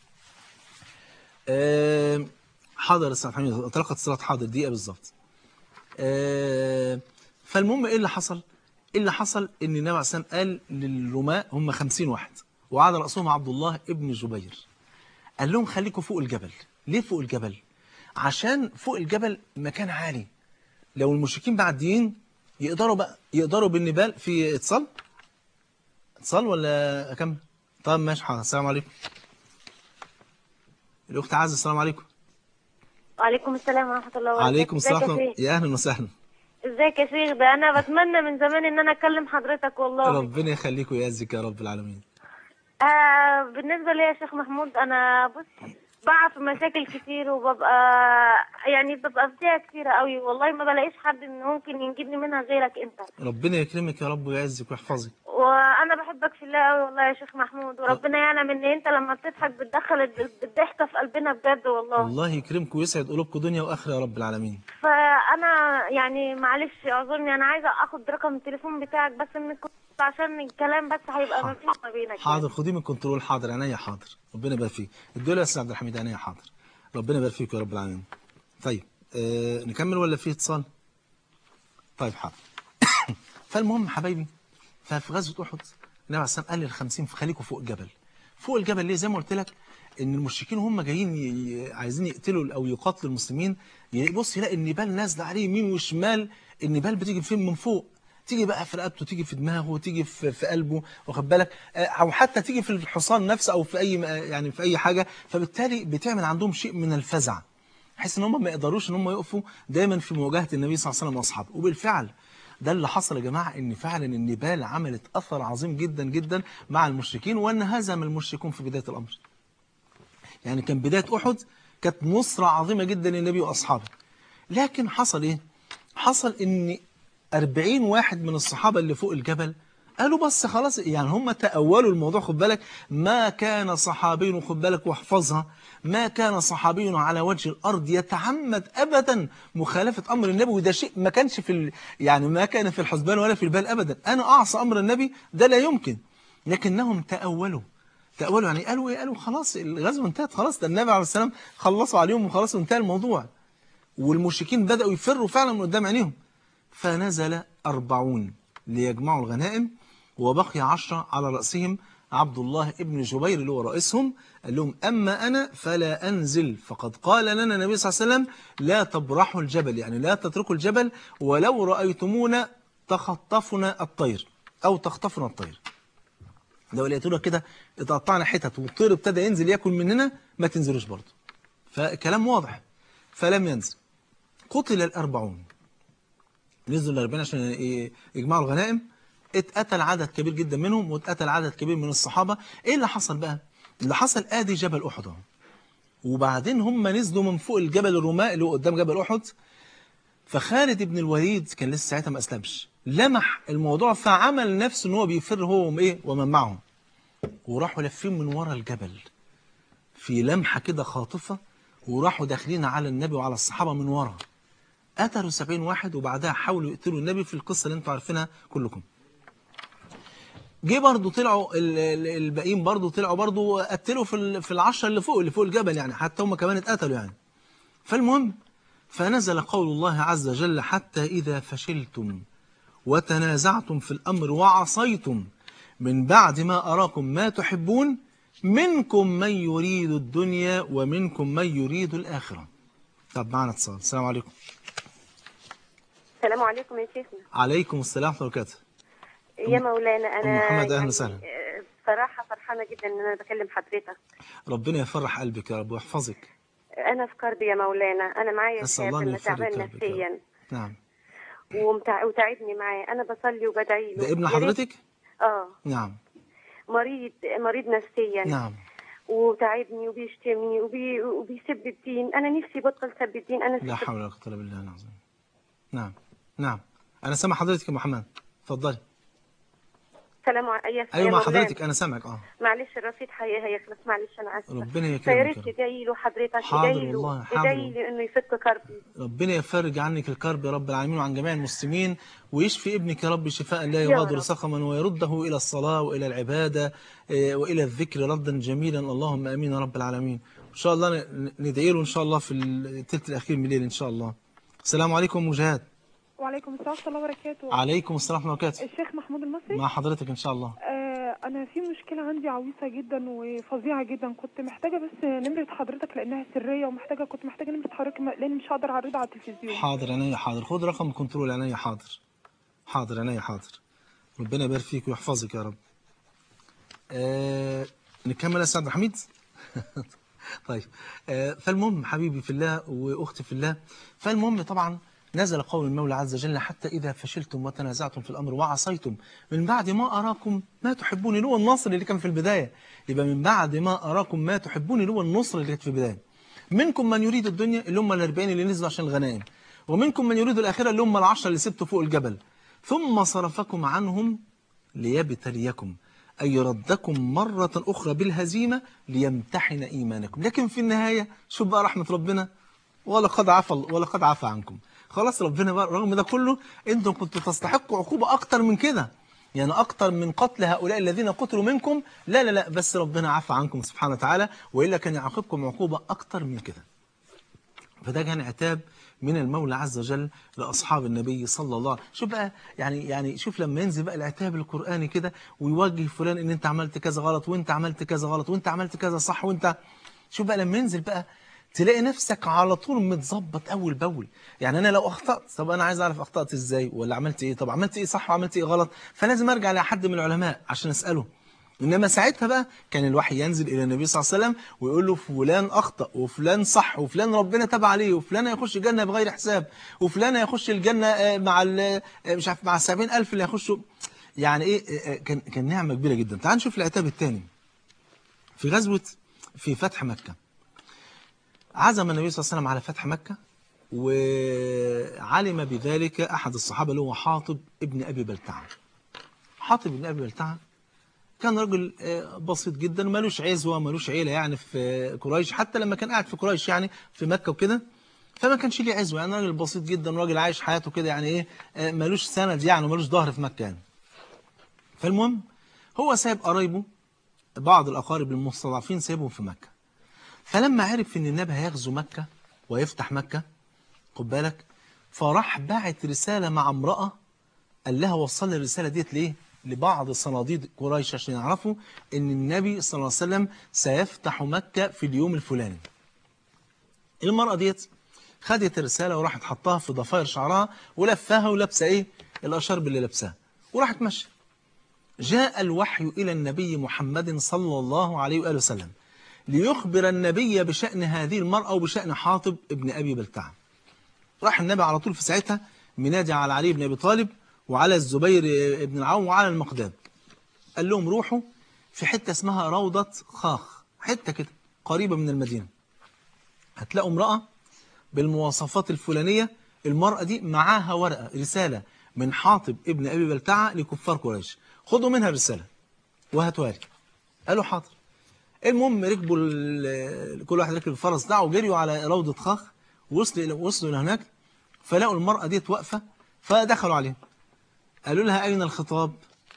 أه حاضر الساعة حميدة طلقت صلاة حاضر دقيقة بالظبط أه فالمهم إيه اللي حصل إيه اللي حصل إن النبي عليه السلام قال للرماء هم خمسين واحد وعلى رأسهم عبد الله ابن جبير قال لهم خليكم فوق الجبل ليه فوق الجبل عشان فوق الجبل مكان عالي لو المشركين معديين يقدروا بقى يقدروا بالنبال في اتصال اتصال ولا اكمل طب ماشي حاضر السلام عليكم الاخت عزه السلام عليكم وعليكم السلام ورحمه الله وبركاته عليكم ازيك يا السلام شيخ؟ يا اهلا وسهلا ازيك يا شيخ ده انا بتمنى من زمان ان انا اكلم حضرتك والله ربنا يخليكم ويعزك يا رب العالمين آه بالنسبه لي يا شيخ محمود انا بص بقع في مشاكل كتير وببقى يعني ببقى في ضيقة كتيرة قوي والله ما بلاقيش حد إن ممكن ينجدني منها غيرك انت ربنا يكرمك يا رب ويعزك ويحفظك وانا بحبك في الله قوي والله يا شيخ محمود وربنا يعلم ان انت لما بتضحك بتدخل الد- الضحكه في قلبنا بجد والله الله يكرمك ويسعد قلوبكم دنيا واخره يا رب العالمين فانا يعني معلش اعذرني انا عايزه اخد رقم التليفون بتاعك بس من الكنت عشان الكلام بس هيبقى ما فيش ما بينك حاضر خديه من كنترول حاضر عينيا حاضر ربنا يبارك فيك الدول يا استاذ عبد الحميد عينيا حاضر ربنا يبارك فيك يا رب العالمين طيب آه نكمل ولا في اتصال طيب حاضر فالمهم حبايبي ففي غزوه احد النبي عليه الصلاه والسلام قال للخمسين خليكم فوق الجبل فوق الجبل ليه زي ما قلت لك ان المشركين هم جايين ي- ي- عايزين يقتلوا او يقاتلوا المسلمين يبص يلاقي النبال نازله عليه يمين وشمال النبال بتيجي فين من فوق تيجي بقى في رقبته تيجي في دماغه تيجي في, في قلبه واخد بالك آه، او حتى تيجي في الحصان نفسه او في اي م- يعني في اي حاجه فبالتالي بتعمل عندهم شيء من الفزع بحيث ان هم ما يقدروش ان هم يقفوا دايما في مواجهه النبي صلى الله عليه وسلم واصحابه وبالفعل ده اللي حصل يا جماعه ان فعلا النبال عملت اثر عظيم جدا جدا مع المشركين وان هزم المشركون في بدايه الامر يعني كان بدايه احد كانت نصره عظيمه جدا للنبي واصحابه لكن حصل ايه حصل ان 40 واحد من الصحابه اللي فوق الجبل قالوا بس خلاص يعني هم تأولوا الموضوع خد بالك ما كان صحابي خد بالك واحفظها ما كان صحابي على وجه الأرض يتعمد أبدا مخالفة أمر النبي وده شيء ما كانش في ال... يعني ما كان في الحسبان ولا في البال أبدا أنا أعصى أمر النبي ده لا يمكن لكنهم تأولوا تأولوا يعني قالوا إيه قالوا خلاص الغزوة انتهت خلاص ده النبي عليه السلام خلصوا عليهم وخلاص وانتهى الموضوع والمشركين بدأوا يفروا فعلا من قدام عينيهم فنزل أربعون ليجمعوا الغنائم وبقي عشرة على رأسهم عبد الله ابن جبير اللي هو رئيسهم قال لهم أما أنا فلا أنزل فقد قال لنا النبي صلى الله عليه وسلم لا تبرحوا الجبل يعني لا تتركوا الجبل ولو رأيتمونا تخطفنا الطير أو تخطفنا الطير لو لقيتونا كده اتقطعنا حتت والطير ابتدى ينزل ياكل مننا ما تنزلوش برضه فكلام واضح فلم ينزل قتل الأربعون نزلوا الأربعين عشان ي- يجمعوا الغنائم اتقتل عدد كبير جدا منهم واتقتل عدد كبير من الصحابة ايه اللي حصل بقى اللي حصل ادي جبل احد اهو وبعدين هم نزلوا من فوق الجبل الرماء اللي هو قدام جبل احد فخالد بن الوليد كان لسه ساعتها ما اسلمش لمح الموضوع فعمل نفسه ان هو بيفر هو وايه ومن معهم وراحوا لافين من ورا الجبل في لمحة كده خاطفة وراحوا داخلين على النبي وعلى الصحابة من ورا قتلوا 70 واحد وبعدها حاولوا يقتلوا النبي في القصة اللي انتوا عارفينها كلكم جه برضه طلعوا ال- ال- الباقيين برضه طلعوا برضه قتلوا في ال- في العشرة اللي فوق اللي فوق الجبل يعني حتى هم كمان اتقتلوا يعني فالمهم فنزل قول الله عز وجل حتى إذا فشلتم وتنازعتم في الأمر وعصيتم من بعد ما أراكم ما تحبون منكم من يريد الدنيا ومنكم من يريد الآخرة طب معنا اتصال السلام عليكم السلام عليكم يا شيخنا عليكم السلام ورحمة الله وبركاته يا مولانا انا أم محمد، أهلا يعني وسهلا. آه، بصراحه فرحانه جدا ان انا بكلم حضرتك ربنا يفرح قلبك يا رب ويحفظك انا في كرب يا مولانا انا معايا أسأل شاب الله أن إنه يفرج تعبان كربك يا رب. نفسيا نعم ومتع... وتعبني معاه انا بصلي وبدعي له ده ابن يا ريت- حضرتك اه نعم مريض مريض نفسيا نعم وتعبني وبيشتمني وبي... وبيسب الدين انا نفسي بطل سب الدين انا لا سبت- حول ولا قوة إلا بالله العظيم نعم نعم أنا سامع حضرتك يا محمد اتفضلي سلام عليكم يا أيوة يا مع مولانا. حضرتك أنا سامعك أه معلش الرصيد حي... هيخلص معلش انا اسفه ربنا يكرمك فيا يا ريت رب. تدعي له حضرتك حاضر ادعي والله، له حاضر. ادعي لي انه يفك كربي ربنا يفرج عنك الكرب يا رب العالمين وعن جميع المسلمين ويشفي ابنك يا رب شفاء لا يا يغادر رب. سقما ويرده إلى الصلاة وإلى العبادة آه، وإلى الذكر ردا جميلا اللهم آمين يا رب العالمين إن شاء الله ن- ندعي له إن شاء الله في الثلث الأخير من الليل إن شاء الله السلام عليكم أم مجاهد وعليكم السلام ورحمة الله وبركاته عليكم السلام ورحمة الله وبركاته الشيخ محمود المصري مع حضرتك إن شاء الله آه أنا في مشكلة عندي عويصة جدا وفظيعة جدا كنت محتاجة بس نمرة حضرتك لأنها سرية ومحتاجة كنت محتاجة نمرة حضرتك م- لأن مش هقدر أعرضها على التلفزيون حاضر عينيا حاضر خد رقم كنترول عينيا حاضر حاضر عينيا حاضر ربنا يبارك فيك ويحفظك يا رب آه نكمل يا استاذ عبد الحميد طيب آه فالمهم حبيبي في الله واختي في الله فالمهم طبعا نزل قول المولى عز وجل حتى إذا فشلتم وتنازعتم في الأمر وعصيتم من بعد ما أراكم ما تحبون اللي هو النصر اللي كان في البداية يبقى من بعد ما أراكم ما تحبون اللي هو النصر اللي كان في البداية منكم من يريد الدنيا اللي هم الأربعين اللي نزلوا عشان الغنائم ومنكم من يريد الآخرة اللي هم العشرة اللي سبتوا فوق الجبل ثم صرفكم عنهم ليبتليكم أي يردكم مرة أخرى بالهزيمة ليمتحن إيمانكم لكن في النهاية شوف بقى رحمة ربنا ولقد عفى ولقد عفى عنكم خلاص ربنا بقى رغم ده كله انتم كنتوا تستحقوا عقوبة أكتر من كده يعني أكتر من قتل هؤلاء الذين قتلوا منكم لا لا لا بس ربنا عفى عنكم سبحانه وتعالى وإلا كان يعاقبكم عقوبة أكتر من كده فده كان عتاب من المولى عز وجل لأصحاب النبي صلى الله عليه وسلم شوف بقى يعني يعني شوف لما ينزل بقى العتاب القرآني كده ويوجه فلان ان انت عملت كذا غلط وانت عملت كذا غلط وانت عملت كذا صح وانت شوف بقى لما ينزل بقى تلاقي نفسك على طول متظبط اول باول يعني انا لو اخطات طب انا عايز اعرف اخطات ازاي ولا عملت ايه طب عملت ايه صح وعملت ايه غلط فلازم ارجع لحد من العلماء عشان اساله انما ساعتها بقى كان الوحي ينزل الى النبي صلى الله عليه وسلم ويقول له فلان اخطا وفلان صح وفلان ربنا تاب عليه وفلان هيخش الجنه بغير حساب وفلان هيخش الجنه آه، مع ال- آه، مش عارف مع 70000 اللي هيخشوا يعني ايه آه، آه، كان كان نعمه كبيره جدا تعال نشوف العتاب الثاني في غزوه في فتح مكه عزم النبي صلى الله عليه وسلم على فتح مكة وعلم بذلك أحد الصحابة اللي هو حاطب ابن أبي بلتعة حاطب ابن أبي بلتعة كان رجل آه، بسيط جدا ملوش عزوة ملوش عيلة يعني في قريش حتى لما كان قاعد في قريش يعني في مكة وكده فما كانش ليه عزوة يعني راجل بسيط جدا راجل عايش حياته كده يعني ايه آه، ملوش سند يعني وملوش ظهر في مكة يعني فالمهم هو سايب قرايبه بعض الأقارب المستضعفين سايبهم في مكة فلما عرف ان النبي هيغزو مكة ويفتح مكة خد بالك فراح باعت رسالة مع امرأة قال لها وصل لي الرسالة ديت ليه لبعض صناديد قريش عشان يعرفوا ان النبي صلى الله عليه وسلم سيفتح مكة في اليوم الفلاني المرأة ديت خدت الرسالة وراحت حطها في ضفاير شعرها ولفها ولابسة ايه الاشارب اللي لابساها وراحت ماشية جاء الوحي إلى النبي محمد صلى الله عليه وآله وسلم ليخبر النبي بشأن هذه المرأة وبشأن حاطب ابن أبي بلتعة راح النبي على طول في ساعتها منادي على علي بن أبي طالب وعلى الزبير بن العوام وعلى المقداد قال لهم روحوا في حتة اسمها روضة خاخ حتة كده قريبة من المدينة هتلاقوا امرأة بالمواصفات الفلانية المرأة دي معاها ورقة رسالة من حاطب ابن أبي بلتعة لكفار قريش خدوا منها الرسالة وهاتوها لي قالوا حاضر المهم ركبوا ال- كل واحد ركب الفرس بتاعه وجريوا على روضة خاخ وصلوا وصلوا لهناك فلقوا المرأة ديت واقفة فدخلوا عليها قالوا لها أين الخطاب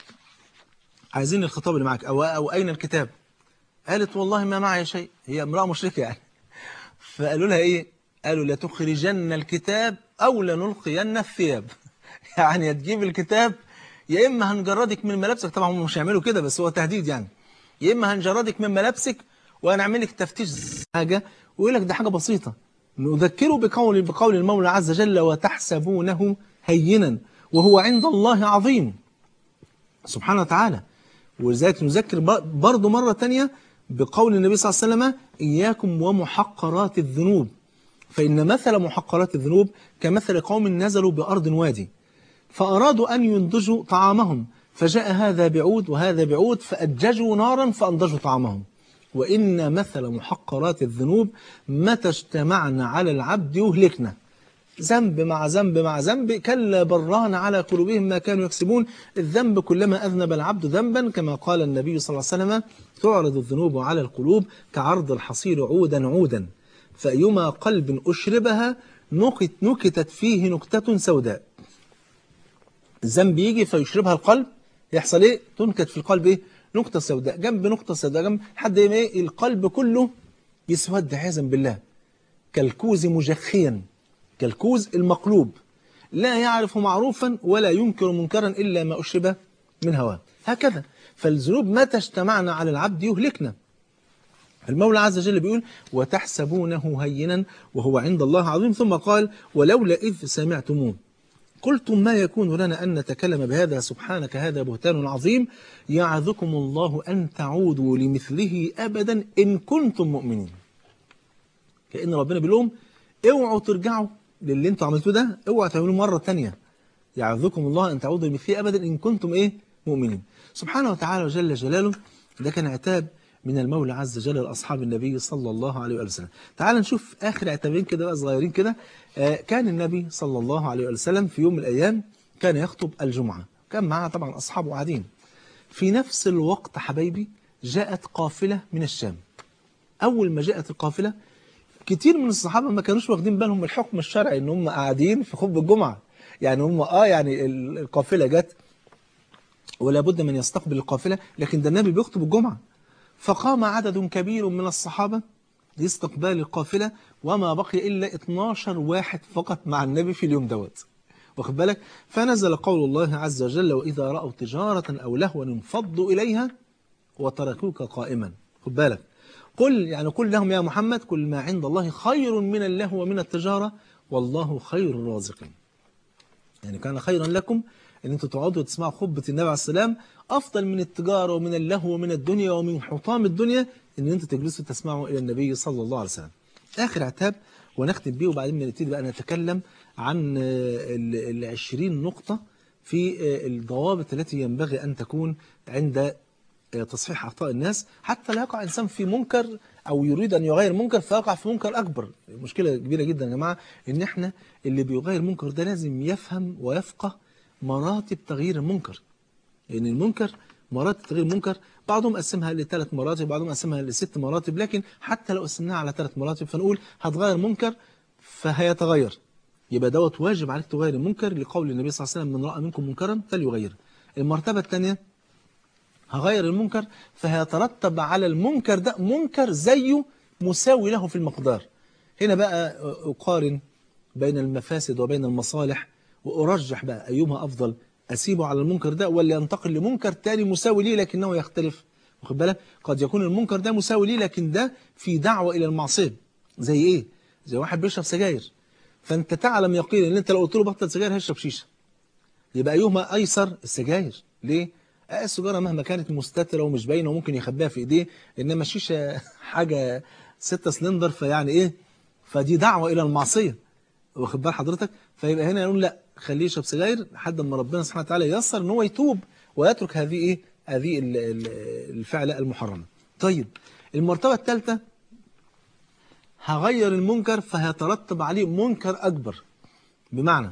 عايزين الخطاب اللي معك أو, أو أين الكتاب قالت والله ما معي شيء هي امرأة مشركة يعني فقالوا لها إيه قالوا لتخرجن الكتاب أو لنلقين الثياب يعني يا تجيب الكتاب يا إما هنجردك من ملابسك طبعا هم مش هيعملوا كده بس هو تهديد يعني يا إما هنجردك من ملابسك وهنعمل لك تفتيش حاجة ويقول لك ده حاجة بسيطة نذكره بقول بقول المولى عز وجل وتحسبونه هينا وهو عند الله عظيم سبحانه وتعالى ولذلك نذكر برضه مرة تانية بقول النبي صلى الله عليه وسلم إياكم ومحقرات الذنوب فإن مثل محقرات الذنوب كمثل قوم نزلوا بأرض وادي فأرادوا أن ينضجوا طعامهم فجاء هذا بعود وهذا بعود فأججوا نارا فأنضجوا طعامهم وإن مثل محقرات الذنوب متى اجتمعنا على العبد يهلكنا ذنب مع ذنب مع ذنب كلا بران على قلوبهم ما كانوا يكسبون الذنب كلما أذنب العبد ذنبا كما قال النبي صلى الله عليه وسلم تعرض الذنوب على القلوب كعرض الحصير عودا عودا فأيما قلب أشربها نكت نكتت فيه نكتة سوداء الذنب يجي فيشربها القلب يحصل ايه تنكت في القلب ايه نقطة سوداء جنب نقطة سوداء جنب حد ما ايه القلب كله يسود عياذا بالله كالكوز مجخيا كالكوز المقلوب لا يعرف معروفا ولا ينكر منكرا إلا ما أشرب من هواه هكذا فالذنوب متى اجتمعنا على العبد يهلكنا المولى عز وجل بيقول وتحسبونه هينا وهو عند الله عظيم ثم قال ولولا إذ سمعتموه قلتم ما يكون لنا أن نتكلم بهذا سبحانك هذا بهتان عظيم يعظكم الله أن تعودوا لمثله أبدا إن كنتم مؤمنين كأن ربنا بيقول لهم اوعوا ترجعوا للي انتوا عملتوه ده اوعوا تعملوه مرة تانية يعظكم الله أن تعودوا لمثله أبدا إن كنتم إيه مؤمنين سبحانه وتعالى وجل جلاله ده كان عتاب من المولى عز وجل لأصحاب النبي صلى الله عليه وآله وسلم تعال نشوف آخر عتابين كده بقى صغيرين كده آه كان النبي صلى الله عليه وآله وسلم في يوم من الأيام كان يخطب الجمعة كان معاه طبعا أصحابه قاعدين في نفس الوقت حبايبي جاءت قافلة من الشام أول ما جاءت القافلة كتير من الصحابة ما كانوش واخدين بالهم من الحكم الشرعي إن هم قاعدين في خطبة الجمعة يعني هم آه يعني ال- القافلة جت ولا بد من يستقبل القافلة لكن ده النبي بيخطب الجمعة فقام عدد كبير من الصحابة لاستقبال القافلة وما بقي إلا 12 واحد فقط مع النبي في اليوم دوت واخد بالك فنزل قول الله عز وجل وإذا رأوا تجارة أو لهوا انفضوا إليها وتركوك قائما خد بالك قل يعني قل لهم يا محمد كل ما عند الله خير من اللهو ومن التجارة والله خير الرازقين يعني كان خيرا لكم ان انتوا تقعدوا تسمعوا خطبه النبي عليه السلام افضل من التجاره ومن اللهو ومن الدنيا ومن حطام الدنيا ان انتوا تجلسوا تسمعوا الى النبي صلى الله عليه وسلم. اخر عتاب ونختم بيه وبعدين نبتدي بقى نتكلم عن آه، ال ال 20 نقطه في آه، الضوابط التي ينبغي ان تكون عند آه، تصحيح اخطاء الناس حتى لا يقع انسان في منكر او يريد ان يغير منكر فيقع في منكر اكبر مشكله كبيره جدا يا جماعه ان احنا اللي بيغير منكر ده لازم يفهم ويفقه مراتب تغيير المنكر لان المنكر مراتب تغيير المنكر بعضهم قسمها لثلاث مراتب بعضهم قسمها لست مراتب لكن حتى لو قسمناها على ثلاث مراتب فنقول هتغير منكر فهيتغير يبقى دوت واجب عليك تغير المنكر لقول النبي صلى الله عليه وسلم من راى منكم منكرا فليغيره المرتبه الثانيه هغير المنكر فهيترتب على المنكر ده منكر زيه مساوي له في المقدار هنا بقى أقارن بين المفاسد وبين المصالح وأرجح بقى أيهما أفضل أسيبه على المنكر ده ولا ينتقل لمنكر تاني مساوي ليه لكنه يختلف واخد بالك قد يكون المنكر ده مساوي ليه لكن ده في دعوة إلى المعصية زي إيه زي واحد بيشرب سجاير فأنت تعلم يقينا إن أنت لو قلت له بطل سجاير هيشرب شيشة يبقى أيهما أيسر السجاير ليه آه السجارة مهما كانت مستترة ومش باينة وممكن يخبيها في إيديه إنما الشيشة حاجة ستة سلندر فيعني إيه فدي دعوة إلى المعصية واخد بال حضرتك فيبقى هنا نقول لا خليه يشرب سجاير لحد ما ربنا سبحانه وتعالى ييسر ان هو يتوب ويترك هذه ايه هذه ال- ال- الفعله المحرمه طيب المرتبه الثالثه هغير المنكر فهيترتب عليه منكر اكبر بمعنى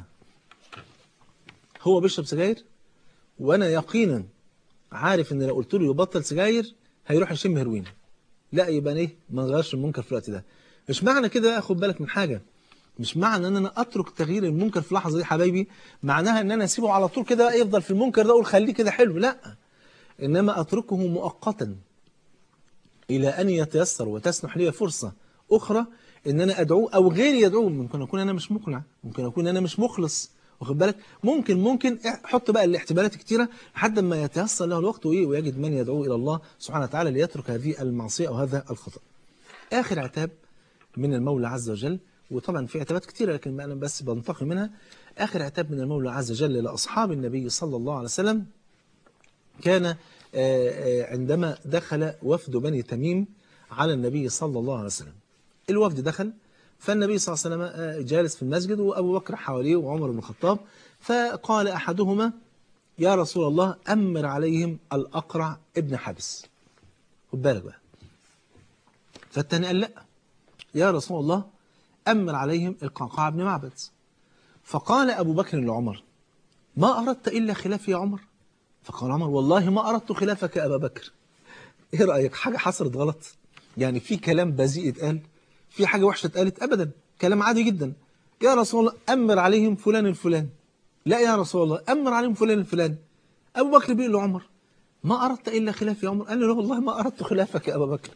هو بيشرب سجاير وانا يقينا عارف ان لو قلت له يبطل سجاير هيروح يشم هيروين لا يبقى ايه ما نغيرش المنكر في الوقت ده مش معنى كده بقى خد بالك من حاجه مش معنى ان انا اترك تغيير المنكر في اللحظه دي حبايبي معناها ان انا اسيبه على طول كده يفضل في المنكر ده اقول خليه كده حلو لا انما اتركه مؤقتا الى ان يتيسر وتسنح لي فرصه اخرى ان انا ادعوه او غيري يدعوه ممكن اكون انا مش مقنع ممكن اكون انا مش مخلص واخد بالك ممكن ممكن حط بقى الاحتمالات كتيره لحد ما يتيسر له الوقت وايه ويجد من يدعوه الى الله سبحانه وتعالى ليترك هذه المعصيه او هذا الخطا اخر عتاب من المولى عز وجل وطبعا في عتابات كتيرة لكن أنا بس بنتقي منها آخر عتاب من المولى عز وجل لأصحاب النبي صلى الله عليه وسلم كان آه، آه، عندما دخل وفد بني تميم على النبي صلى الله عليه وسلم الوفد دخل فالنبي صلى الله عليه وسلم آه، جالس في المسجد وأبو بكر حواليه وعمر بن الخطاب فقال أحدهما يا رسول الله أمر عليهم الأقرع ابن حبس خد بالك بقى فالتاني قال لا يا رسول الله أمر عليهم القعقاع بن معبد فقال أبو بكر لعمر ما أردت إلا خلافي يا عمر فقال عمر والله ما أردت خلافك يا أبا بكر إيه رأيك حاجة حصلت غلط يعني في كلام بذيء اتقال في حاجة وحشة اتقالت أبدا كلام عادي جدا يا رسول الله أمر عليهم فلان الفلان لا يا رسول الله أمر عليهم فلان الفلان أبو بكر بيقول لعمر ما أردت إلا خلافي يا عمر قال له لا والله ما أردت خلافك يا أبا بكر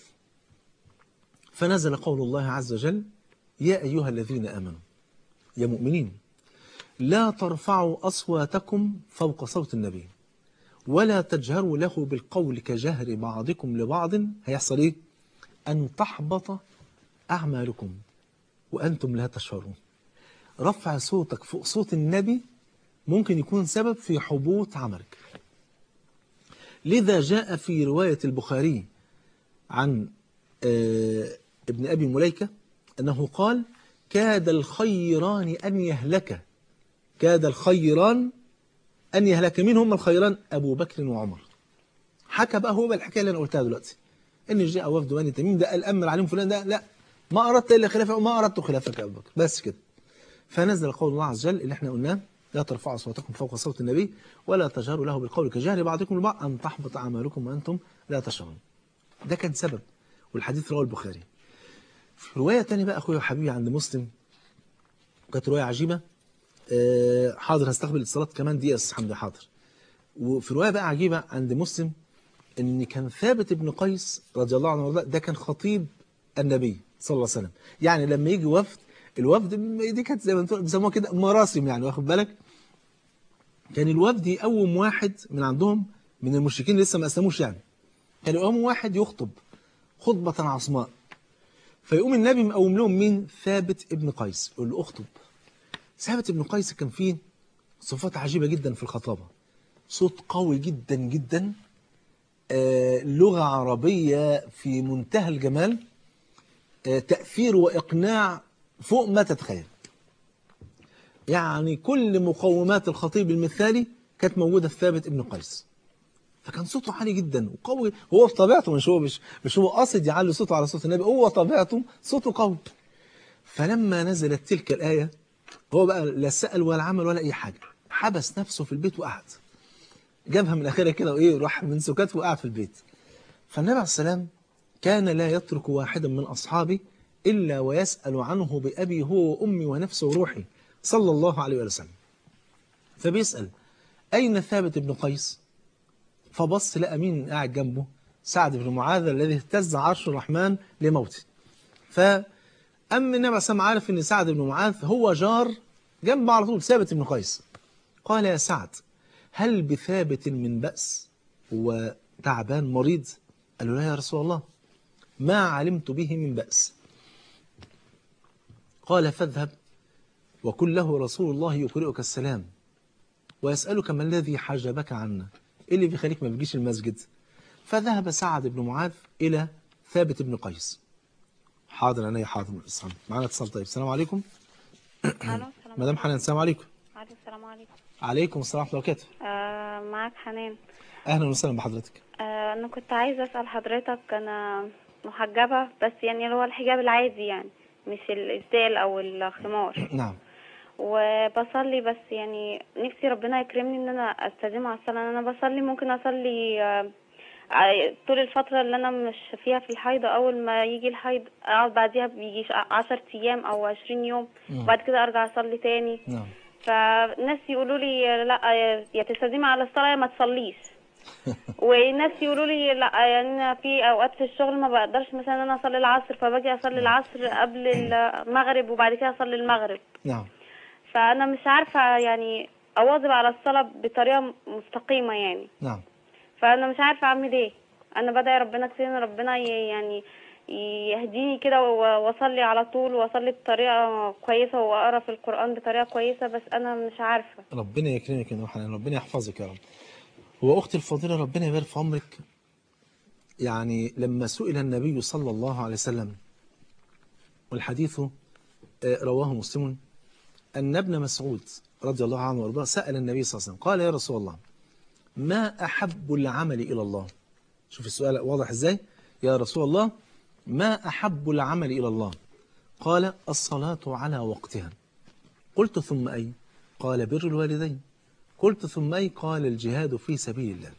فنزل قول الله عز وجل يا أيها الذين آمنوا يا مؤمنين لا ترفعوا أصواتكم فوق صوت النبي ولا تجهروا له بالقول كجهر بعضكم لبعض هيحصل إيه؟ أن تحبط أعمالكم وأنتم لا تشعرون رفع صوتك فوق صوت النبي ممكن يكون سبب في حبوط عملك لذا جاء في رواية البخاري عن آه ابن أبي مليكة أنه قال كاد الخيران أن يهلك كاد الخيران أن يهلك مين هم الخيران أبو بكر وعمر حكى بقى هو بقى الحكاية اللي أنا قلتها دلوقتي إن جاء وفد بني تميم ده الأمر عليهم فلان ده لا ما أردت إلا خلافه وما أردت خلافك يا أبو بكر بس كده فنزل قول الله عز وجل اللي احنا قلناه لا ترفعوا أصواتكم فوق صوت النبي ولا تجهروا له بالقول كجهر بعضكم لبعض أن تحبط أعمالكم وأنتم لا تشعرون ده كان سبب والحديث رواه البخاري في رواية تانية بقى أخويا وحبيبي عند مسلم كانت رواية عجيبة آه، حاضر هستقبل اتصالات كمان دقيقة أستاذ حمدي حاضر وفي رواية بقى عجيبة عند مسلم ان كان ثابت بن قيس رضي الله عنه وارضاه ده كان خطيب النبي صلى الله عليه وسلم يعني لما يجي وفد الوفد دي كانت زي ما انتوا بيسموها كده مراسم يعني واخد بالك كان الوفد يقوم واحد من عندهم من المشركين لسه ما اسلموش يعني كان يقوم واحد يخطب خطبة عصماء فيقوم النبي مقوم لهم مين ثابت ابن قيس يقول له اخطب ثابت ابن قيس كان فيه صفات عجيبة جدا في الخطابة صوت قوي جدا جدا آه، لغة عربية في منتهى الجمال آه، تأثير وإقناع فوق ما تتخيل يعني كل مقومات الخطيب المثالي كانت موجودة في ثابت ابن قيس فكان صوته عالي جدا وقوي هو في طبيعته مش هو مش مش هو قاصد يعلي صوته على صوت النبي هو طبيعته صوته قوي فلما نزلت تلك الآية هو بقى لا سأل ولا عمل ولا أي حاجة حبس نفسه في البيت وقعد جابها من اخرها كده وايه راح من سكاته وقع في البيت فالنبي عليه السلام كان لا يترك واحدا من اصحابه الا ويسال عنه بابي هو وامي ونفسي وروحي صلى الله عليه وسلم فبيسال اين ثابت بن قيس فبص لقى مين قاعد جنبه سعد بن معاذ الذي اهتز عرش الرحمن لموته فأم النبي عليه السلام عارف ان سعد بن معاذ هو جار جنبه على طول ثابت بن قيس قال يا سعد هل بثابت من بأس هو تعبان مريض قال له لا يا رسول الله ما علمت به من بأس قال فاذهب وقل له رسول الله يقرئك السلام ويسألك ما الذي حجبك عنا إيه اللي بيخليك ما بتجيش المسجد فذهب سعد بن معاذ إلى ثابت بن قيس حاضر أنا حاضر اتصال معنا اتصال طيب السلام عليكم الو السلام مدام حنان السلام عليكم عليكم السلام عليكم عليكم السلام ورحمة الله وبركاته آه معاك حنان أهلا وسهلا بحضرتك آه انا كنت عايزه اسال حضرتك انا محجبه بس يعني اللي هو الحجاب العادي يعني مش الازدال او الخمار نعم وبصلي بس يعني نفسي ربنا يكرمني ان انا استديم على الصلاه انا بصلي ممكن اصلي آه، آه، طول الفترة اللي أنا مش فيها في الحيض أول ما يجي الحيض أقعد بعديها بيجي عشر أيام أو عشرين يوم مم. وبعد كده أرجع أصلي تاني نعم فناس يقولوا لي لا يا تستديمي على الصلاة يا ما تصليش وناس يقولوا لي لا يعني أنا في اوقات في الشغل ما بقدرش مثلا ان انا اصلي العصر فباجي اصلي العصر قبل المغرب وبعد كده اصلي المغرب نعم فانا مش عارفه يعني اواظب على الصلاه بطريقه مستقيمه يعني نعم فانا مش عارفه اعمل ايه انا بدعي ربنا كتير ان ربنا ي- يعني يهديني كده و- واصلي على طول واصلي بطريقه كويسه واقرا في القران بطريقه كويسه بس انا مش عارفه ربنا يكرمك يا نور حنان ربنا يحفظك يا رب هو أختي الفاضلة ربنا يبارك في عمرك يعني لما سئل النبي صلى الله عليه وسلم والحديث آه، رواه مسلم أن ابن مسعود رضي الله عنه وارضاه سأل النبي صلى الله عليه وسلم قال يا رسول الله ما أحب العمل إلى الله شوف السؤال واضح إزاي يا رسول الله ما أحب العمل إلى الله قال الصلاة على وقتها قلت ثم أي قال بر الوالدين قلت ثم أي قال الجهاد في سبيل الله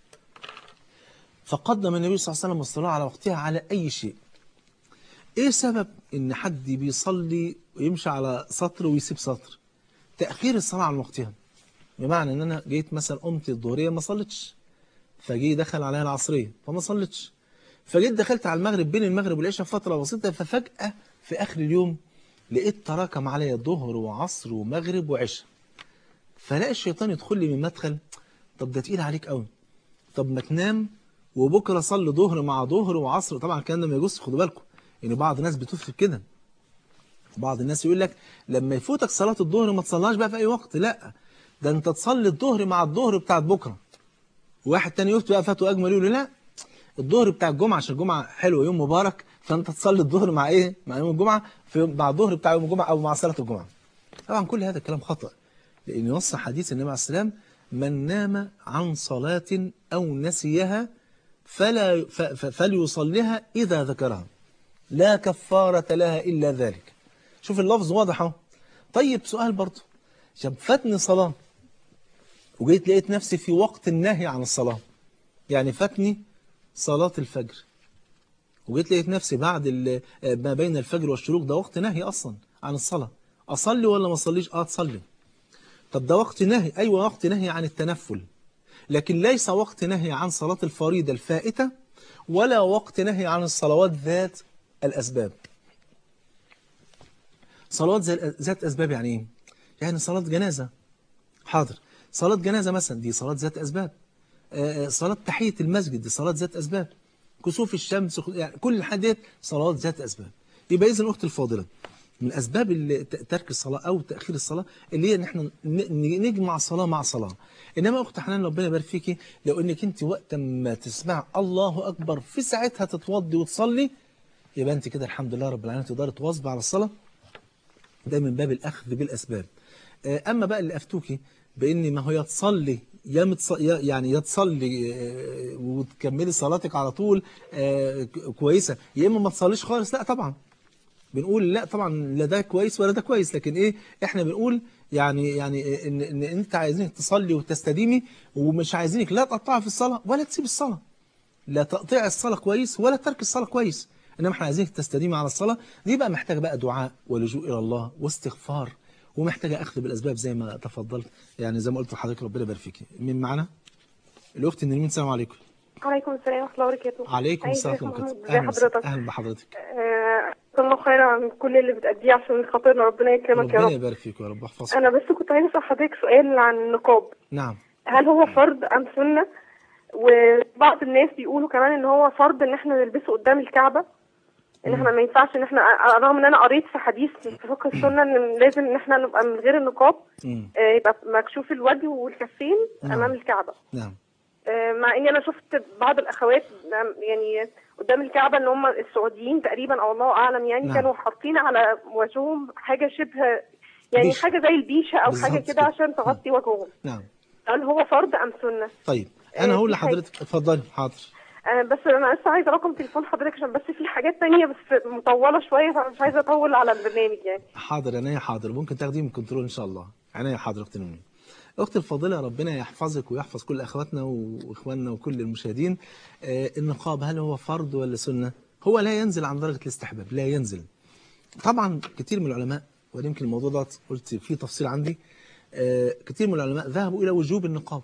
فقدم النبي صلى الله عليه وسلم الصلاة على وقتها على أي شيء إيه سبب إن حد بيصلي ويمشي على سطر ويسيب سطر تأخير الصلاة عن وقتها بمعنى إن أنا جيت مثلا قمت الظهرية ما صليتش فجي دخل عليها العصرية فما صليتش فجيت دخلت على المغرب بين المغرب والعشاء فترة بسيطة ففجأة في آخر اليوم لقيت تراكم عليا ظهر وعصر ومغرب وعشاء فلاقي الشيطان يدخل لي من مدخل طب ده تقيل عليك قوي طب ما تنام وبكره صلي ظهر مع ظهر وعصر طبعا الكلام ده ما يجوز خدوا بالكم يعني بعض الناس بتفتي كده بعض الناس يقول لك لما يفوتك صلاة الظهر ما تصليهاش بقى في أي وقت لا ده أنت تصلي الظهر مع الظهر بتاعت بكرة واحد تاني يفتي بقى فاتوا أجمل يقول له لا الظهر بتاع الجمعه عشان الجمعه حلوه يوم مبارك فانت تصلي الظهر مع ايه مع يوم الجمعه في مع الظهر بتاع يوم الجمعه او مع صلاه الجمعه طبعا كل هذا الكلام خطا لان نص حديث النبي عليه السلام من نام عن صلاه او نسيها فلا ف- ف- فليصليها اذا ذكرها لا كفاره لها الا ذلك شوف اللفظ واضح اهو طيب سؤال برضه شاب فاتني صلاه وجيت لقيت نفسي في وقت النهي عن الصلاة يعني فاتني صلاة الفجر وجيت لقيت نفسي بعد ال- ما بين الفجر والشروق ده وقت نهي أصلا عن الصلاة أصلي ولا ما أصليش؟ آه تصلي طب ده وقت نهي أيوة وقت نهي عن التنفل لكن ليس وقت نهي عن صلاة الفريضة الفائتة ولا وقت نهي عن الصلوات ذات الأسباب صلوات زي- ذات أسباب يعني إيه؟ يعني صلاة جنازة حاضر صلاة جنازة مثلا دي صلاة ذات أسباب آه، صلاة تحية المسجد دي صلاة ذات أسباب كسوف الشمس يعني كل الحاجات ديت صلوات ذات أسباب يبقى إذن أخت الفاضلة من أسباب ال- ت- ترك الصلاة أو تأخير الصلاة اللي هي إن إحنا ن- ن- نجمع صلاة مع صلاة إنما أخت حنان ربنا يبارك فيكي لو إنك أنت وقت ما تسمع الله أكبر في ساعتها تتوضي وتصلي يبقى أنت كده الحمد لله رب العالمين تقدري تواظبي على الصلاة ده من باب الأخذ بالأسباب آه، أما بقى اللي أفتوكي بإن ما هو يا تصلي يا متص... يا- يعني يا تصلي آه، وتكملي صلاتك على طول آه، ك- كويسة يا إما ما تصليش خالص لا طبعا بنقول لا طبعا لا ده كويس ولا ده كويس لكن ايه احنا بنقول يعني يعني ان, إن انت عايزينك تصلي وتستديمي ومش عايزينك لا تقطعي في الصلاه ولا تسيب الصلاه لا تقطيع الصلاه كويس ولا ترك الصلاه كويس انما احنا عايزينك تستديمي على الصلاه دي بقى محتاجه بقى دعاء ولجوء الى الله واستغفار ومحتاجه اخذ بالاسباب زي ما تفضلت يعني زي ما قلت لحضرتك ربنا يبارك فيكي مين معانا الاخت نرمين السلام عليكم عليكم السلام ورحمة الله وبركاته عليكم أيوة، السلام ازيك يا ورحمه محمود؟ الله ازي وبركاته حضرتك اهلا بحضرتك آه، جزاك الله خير عن كل اللي بتأديه عشان خاطرنا ربنا يكرمك يا ربنا رب يبارك فيك يا رب احفظك أنا بس كنت عايزة أسأل حضرتك سؤال عن النقاب نعم هل هو فرض أم سنة وبعض الناس بيقولوا كمان إن هو فرض إن إحنا نلبسه قدام الكعبة إن إحنا ما ينفعش إن إحنا رغم إن أنا قريت في حديث في فقه السنة إن لازم إن إحنا نبقى من غير النقاب مم. آه، يبقى مكشوف الوجه والكفين نعم. أمام الكعبة نعم آه، مع اني انا شفت بعض الاخوات نعم، يعني قدام الكعبه ان هم السعوديين تقريبا او الله اعلم يعني نعم. كانوا حاطين على وجههم حاجه شبه يعني بيشة. حاجه زي البيشه او حاجه بالظبط كده كده. عشان تغطي وجههم نعم هل هو فرض ام سنه؟ طيب انا آه، هقول في حاجة. لحضرتك اتفضلي حاضر آه، بس انا لسه عايزه رقم تليفون حضرتك عشان بس في حاجات تانية بس مطوله شويه فمش عايزه اطول على البرنامج يعني حاضر عينيا حاضر ممكن تاخديه من كنترول ان شاء الله عينيا حاضر اختي نمين اختي الفاضله ربنا يحفظك ويحفظ كل اخواتنا واخواننا وكل المشاهدين آه النقاب هل هو فرض ولا سنه هو لا ينزل عن درجه الاستحباب لا ينزل طبعا كتير من العلماء وده يمكن الموضوع ده قلت فيه تفصيل عندي آه كتير من العلماء ذهبوا الى وجوب النقاب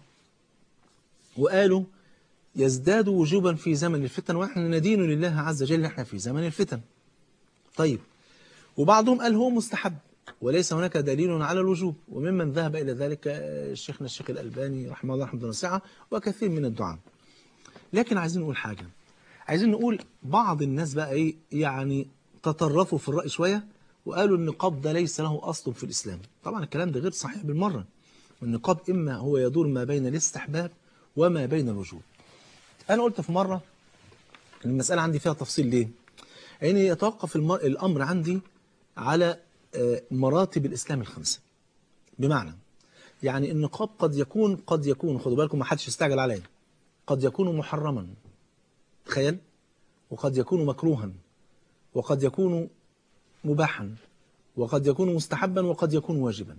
وقالوا يزداد وجوبا في زمن الفتن ونحن ندين لله عز وجل احنا في زمن الفتن طيب وبعضهم قال هو مستحب وليس هناك دليل على الوجوب وممن ذهب إلى ذلك آه، شيخنا الشيخ الألباني رحمه الله رحمه واسعة وكثير من الدعاء لكن عايزين نقول حاجة عايزين نقول بعض الناس بقى إيه يعني تطرفوا في الرأي شوية وقالوا النقاب ده ليس له أصل في الإسلام طبعا الكلام ده غير صحيح بالمرة النقاب إما هو يدور ما بين الاستحباب وما بين الوجوب أنا قلت في مرة إن المسألة عندي فيها تفصيل ليه يعني يتوقف الم- الأمر عندي على آه، مراتب الإسلام الخمسة بمعنى يعني النقاب قد يكون قد يكون خدوا بالكم ما حدش يستعجل عليا قد يكون محرما تخيل وقد يكون مكروها وقد يكون مباحا وقد يكون مستحبا وقد يكون واجبا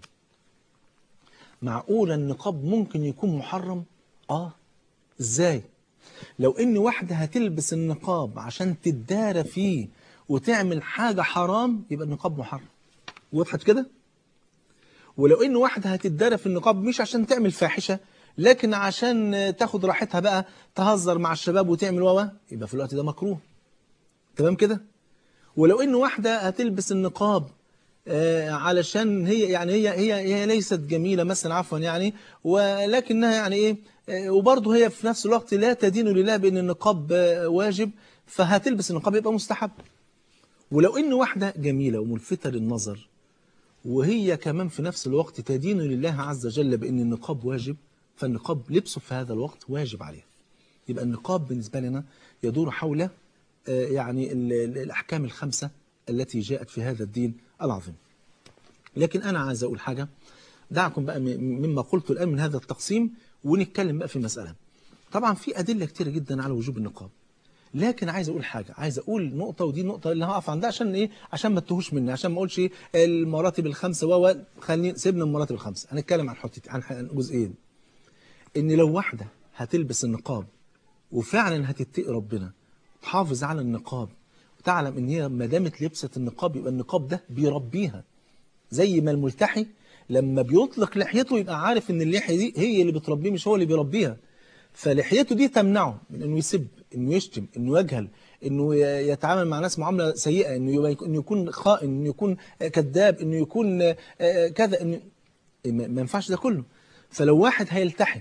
معقول النقاب ممكن يكون محرم اه ازاي لو ان واحدة هتلبس النقاب عشان تدارى فيه وتعمل حاجة حرام يبقى النقاب محرم وضحت كده ولو ان واحدة هتدارى في النقاب مش عشان تعمل فاحشة لكن عشان تاخد راحتها بقى تهزر مع الشباب وتعمل واوا يبقى في الوقت ده مكروه تمام كده ولو ان واحدة هتلبس النقاب آه، علشان هي يعني هي هي هي ليست جميلة مثلا عفوا يعني ولكنها يعني ايه آه، وبرضه هي في نفس الوقت لا تدين لله بان النقاب آه، واجب فهتلبس النقاب يبقى مستحب ولو ان واحدة جميلة وملفتة للنظر وهي كمان في نفس الوقت تدين لله عز وجل بان النقاب واجب فالنقاب لبسه في هذا الوقت واجب عليها يبقى النقاب بالنسبة لنا يدور حول آه، يعني ال- ال- الأحكام الخمسة التي جاءت في هذا الدين العظيم لكن أنا عايز أقول حاجة دعكم بقى م- مما قلت الآن من هذا التقسيم ونتكلم بقى في المسألة طبعا في أدلة كتيرة جدا على وجوب النقاب لكن عايز اقول حاجه عايز اقول نقطه ودي النقطه اللي هقف عندها عشان ايه عشان ما تتوهوش مني عشان ما اقولش ايه المراتب الخمسه و خلينا سيبنا من المراتب الخمسه هنتكلم عن حتة عن عن جزئين ان لو واحده هتلبس النقاب وفعلا هتتقي ربنا تحافظ على النقاب وتعلم ان هي ما دامت لبست النقاب يبقى النقاب ده بيربيها زي ما الملتحي لما بيطلق لحيته يبقى عارف ان اللحيه دي هي اللي بتربيه مش هو اللي بيربيها فلحيته دي تمنعه من انه يسب انه يشتم انه يجهل انه ي- يتعامل مع ناس معامله سيئه انه يبقى- انه يكون خائن انه يكون كذاب انه يكون آه، كذا انه ما ما ينفعش ده كله فلو واحد هيلتحي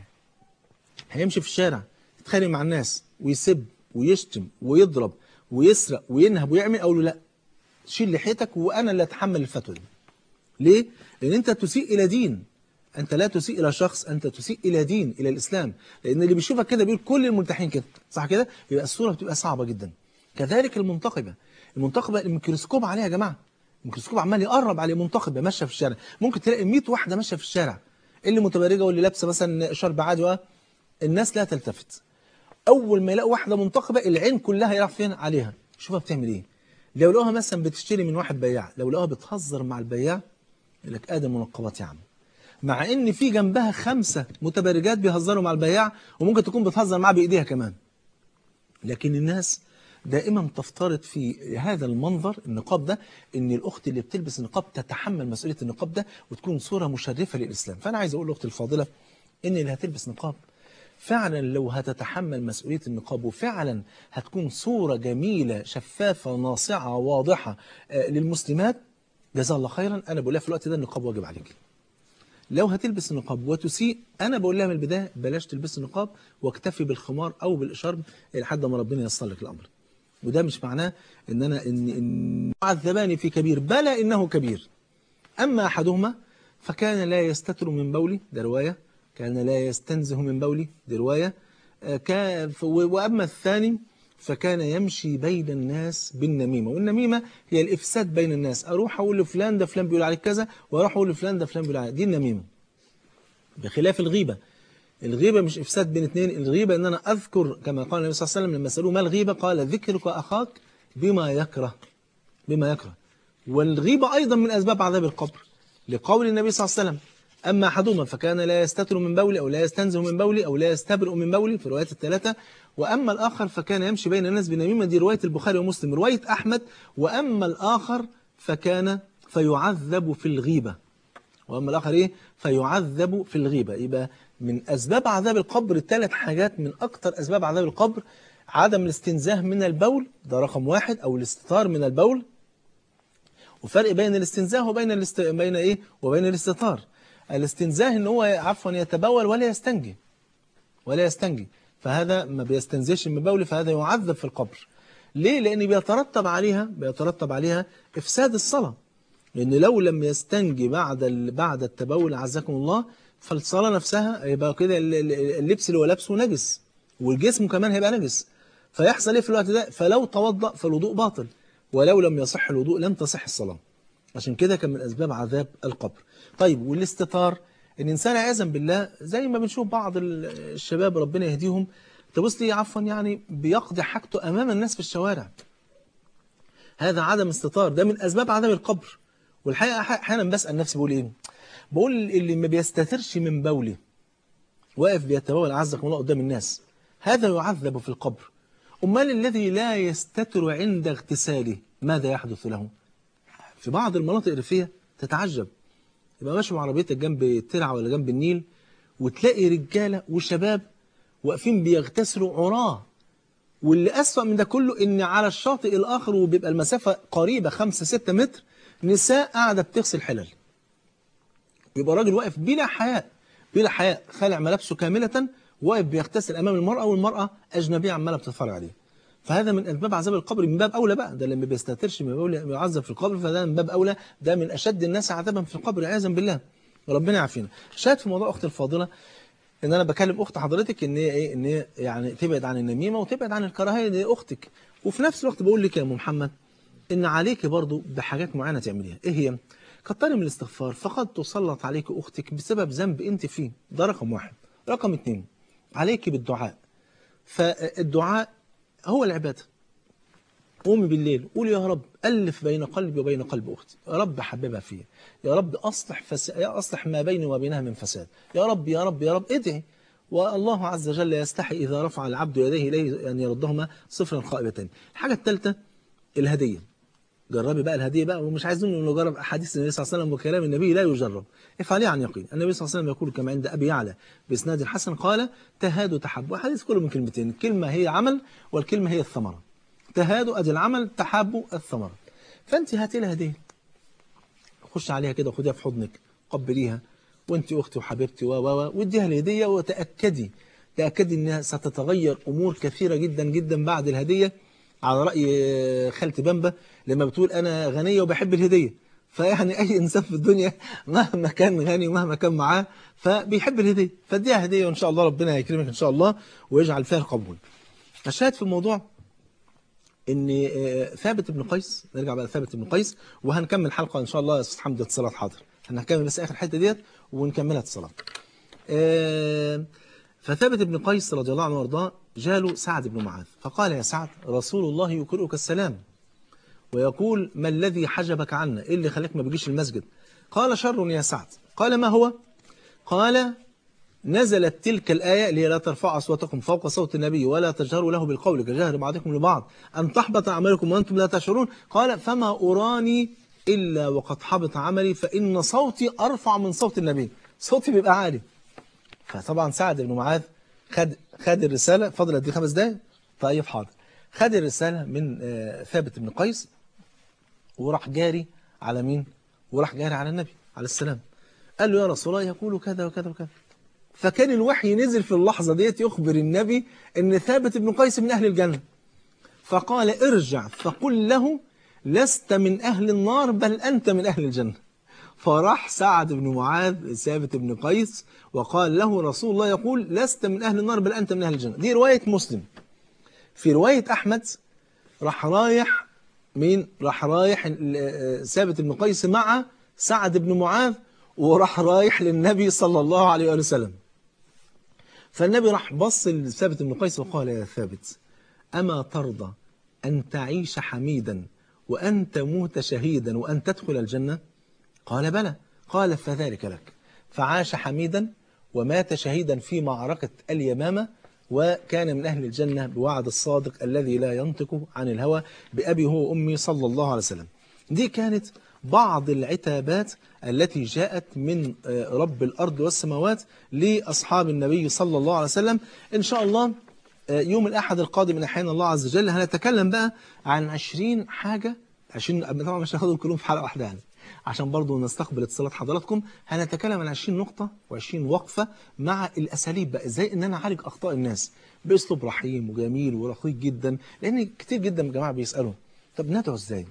هيمشي في الشارع يتخانق مع الناس ويسب ويشتم ويضرب ويسرق وينهب ويعمل اقول له لا شيل لحيتك وانا اللي اتحمل الفتوى دي ليه؟ لأن أنت تسيء إلى دين أنت لا تسيء إلى شخص أنت تسيء إلى دين إلى الإسلام لأن اللي بيشوفك كده بيقول كل الملتحين كده صح كده؟ يبقى الصورة بتبقى صعبة جدا كذلك المنتقبة المنتقبة الميكروسكوب عليها يا جماعة الميكروسكوب عمال يقرب عليه منتقبة ماشية في الشارع ممكن تلاقي 100 واحدة ماشية في الشارع اللي متبرجة واللي لابسة مثلا شرب عادي و- الناس لا تلتفت اول ما يلاقوا واحده منتقبه العين كلها يروح فين عليها شوفها بتعمل ايه لو لقوها مثلا بتشتري من واحد بياع لو لقوها بتهزر مع البياع يقول لك ادي منقبات يا عم مع ان في جنبها خمسه متبرجات بيهزروا مع البياع وممكن تكون بتهزر معاه بايديها كمان لكن الناس دائما تفترض في هذا المنظر النقاب ده ان الاخت اللي بتلبس النقاب تتحمل مسؤوليه النقاب ده وتكون صوره مشرفه للاسلام فانا عايز اقول لاختي الفاضله ان اللي هتلبس نقاب فعلا لو هتتحمل مسؤوليه النقاب وفعلا هتكون صوره جميله شفافه ناصعه واضحه آه، للمسلمات جزاها الله خيرا انا بقول لها في الوقت ده النقاب واجب عليك لو هتلبس النقاب وتسيء انا بقول لها من البدايه بلاش تلبس النقاب واكتفي بالخمار او بالاشارب لحد ما ربنا ييسر لك الامر وده مش معناه ان انا ان ان عذباني في كبير بلى انه كبير اما احدهما فكان لا يستتر من بولي ده روايه كان لا يستنزه من بولي دي روايه آه، كا- ف- و- واما الثاني فكان يمشي بين الناس بالنميمه والنميمه هي الافساد بين الناس اروح اقول لفلان ده فلان بيقول عليك كذا واروح اقول لفلان ده فلان بيقول عليك دي النميمه بخلاف الغيبة الغيبة مش إفساد بين اثنين الغيبة إن أنا أذكر كما قال النبي صلى الله عليه وسلم لما سألوه ما الغيبة قال ذكرك أخاك بما يكره بما يكره والغيبة أيضا من أسباب عذاب القبر لقول النبي صلى الله عليه وسلم أما أحدهما فكان لا يستتر من بولي أو لا يستنزه من بولي أو لا يستبرئ من بولي في روايات الثلاثة وأما الآخر فكان يمشي بين الناس بنميمة دي رواية البخاري ومسلم رواية أحمد وأما الآخر فكان فيعذب في الغيبة واما الاخر ايه فيعذب في الغيبه يبقى من اسباب عذاب القبر ثلاث حاجات من اكثر اسباب عذاب القبر عدم الاستنزاه من البول ده رقم واحد او الاستتار من البول وفرق بين الاستنزاه وبين الاست... بين ايه وبين الاستتار الاستنزاه ان هو عفوا يتبول ولا يستنجي ولا يستنجي فهذا ما بيستنزهش من بوله فهذا يعذب في القبر ليه لان بيترتب عليها بيترتب عليها افساد الصلاه لأن لو لم يستنجي بعد ال- بعد التبول عزكم الله فالصلاة نفسها يبقى كده ال- ال- اللبس اللي هو لابسه نجس والجسم كمان هيبقى نجس فيحصل ايه في الوقت ده فلو توضأ فالوضوء باطل ولو لم يصح الوضوء لم تصح الصلاة عشان كده كان من أسباب عذاب القبر طيب والاستتار ان الانسان عياذا بالله زي ما بنشوف بعض ال- الشباب ربنا يهديهم تبص لي عفوا يعني بيقضي حاجته امام الناس في الشوارع هذا عدم استطار ده من اسباب عذاب القبر والحقيقه أح- احيانا بسال نفسي بقول ايه بقول اللي ما بيستترش من بوله واقف بيتبول عزكم الله قدام الناس هذا يعذب في القبر امال الذي لا يستتر عند اغتساله ماذا يحدث له في بعض المناطق الريفيه تتعجب يبقى ماشي بعربيتك جنب الترعه ولا جنب النيل وتلاقي رجاله وشباب واقفين بيغتسلوا عراه واللي أسوأ من ده كله إن على الشاطئ الآخر وبيبقى المسافة قريبة 5 6 متر نساء قاعدة بتغسل حلل يبقى راجل واقف بلا حياء بلا حياء خالع ملابسه كاملة واقف بيغتسل أمام المرأة والمرأة أجنبية عمالة بتتفرج عليه فهذا من أسباب عذاب القبر من باب أولى بقى ده اللي ما بيستترش من باب يعذب في القبر فده من باب أولى ده من أشد الناس عذابا في القبر عياذا بالله وربنا يعافينا شاهد في موضوع أختي الفاضلة ان انا بكلم اخت حضرتك ان هي ايه ان هي يعني تبعد عن النميمه وتبعد عن الكراهيه دي اختك وفي نفس الوقت بقول لك يا ام محمد ان عليك برضو بحاجات معينه تعمليها ايه هي كتري من الاستغفار فقد تسلط عليك اختك بسبب ذنب انت فيه ده رقم واحد رقم اتنين عليك بالدعاء فالدعاء هو العباده قومي بالليل قولي يا رب ألف بين قلبي وبين قلب أختي يا رب حببها فيا يا رب أصلح, فس... يا أصلح ما بيني وبينها من فساد يا رب يا رب يا رب ادعي والله عز وجل يستحي إذا رفع العبد يديه إليه أن يردهما صفرا خائبتين الحاجة الثالثة الهدية جربي بقى الهدية بقى ومش عايزين انه نجرب أحاديث النبي صلى الله عليه وسلم وكلام النبي لا يجرب افعليه عن يقين النبي صلى الله عليه وسلم يقول كما عند أبي يعلى بإسناد حسن قال تهادوا تحبوا حديث كله من كلمتين الكلمة هي عمل والكلمة هي الثمرة تهادوا ادي العمل تحابوا الثمرة فانت هاتي لها هديه خش عليها كده وخديها في حضنك قبليها وانت اختي وحبيبتي و و واديها الهديه وتاكدي تاكدي انها ستتغير امور كثيره جدا جدا بعد الهديه على راي خالتي بامبا لما بتقول انا غنيه وبحب الهديه فيعني اي انسان في الدنيا مهما كان غني ومهما كان معاه فبيحب الهديه فاديها هديه وان شاء الله ربنا هيكرمك ان شاء الله ويجعل فيها القبول الشاهد في الموضوع ان ثابت بن قيس نرجع بقى لثابت بن قيس وهنكمل الحلقه ان شاء الله يا استاذ حمد اتصالات حاضر هنكمل بس اخر حته ديت ونكملها اتصالات فثابت بن قيس رضي الله عنه وارضاه جاله سعد بن معاذ فقال يا سعد رسول الله يقرئك السلام ويقول ما الذي حجبك عنا ايه اللي خلاك ما بيجيش المسجد قال شر يا سعد قال ما هو قال نزلت تلك الآية اللي هي لا ترفعوا أصواتكم فوق صوت النبي ولا تجهروا له بالقول كجهر بعضكم لبعض أن تحبط أعمالكم وأنتم لا تشعرون قال فما أراني إلا وقد حبط عملي فإن صوتي أرفع من صوت النبي صوتي بيبقى عالي فطبعا سعد بن معاذ خد خد الرسالة فضل قد خمس دقايق طيب حاضر خد الرسالة من ثابت بن قيس وراح جاري على مين وراح جاري على النبي عليه السلام قال له يا رسول الله يقول كذا وكذا وكذا فكان الوحي نزل في اللحظة ديت يخبر النبي ان ثابت بن قيس من أهل الجنة فقال ارجع فقل له لست من أهل النار بل أنت من أهل الجنة فراح سعد بن معاذ ثابت بن قيس وقال له رسول الله يقول لست من أهل النار بل أنت من أهل الجنة دي رواية مسلم في رواية أحمد راح رايح مين راح رايح ثابت بن قيس مع سعد بن معاذ وراح رايح للنبي صلى الله عليه وآله وسلم فالنبي راح بص لثابت بن قيس وقال يا ثابت أما ترضى أن تعيش حميدا وأن تموت شهيدا وأن تدخل الجنة قال بلى قال فذلك لك فعاش حميدا ومات شهيدا في معركة اليمامة وكان من أهل الجنة بوعد الصادق الذي لا ينطق عن الهوى بأبي هو وأمي صلى الله عليه وسلم دي كانت بعض العتابات التي جاءت من رب الأرض والسماوات لأصحاب النبي صلى الله عليه وسلم إن شاء الله يوم الأحد القادم من أحيان الله عز وجل هنتكلم بقى عن 20 حاجة 20 طبعا مش هناخدهم كلهم في حلقة واحدة يعني عشان برضو نستقبل اتصالات حضراتكم هنتكلم عن 20 نقطة و20 وقفة مع الأساليب بقى ازاي ان انا اعالج اخطاء الناس باسلوب رحيم وجميل ورقيق جدا لان كتير جدا يا جماعة بيسألوا طب ندعو ازاي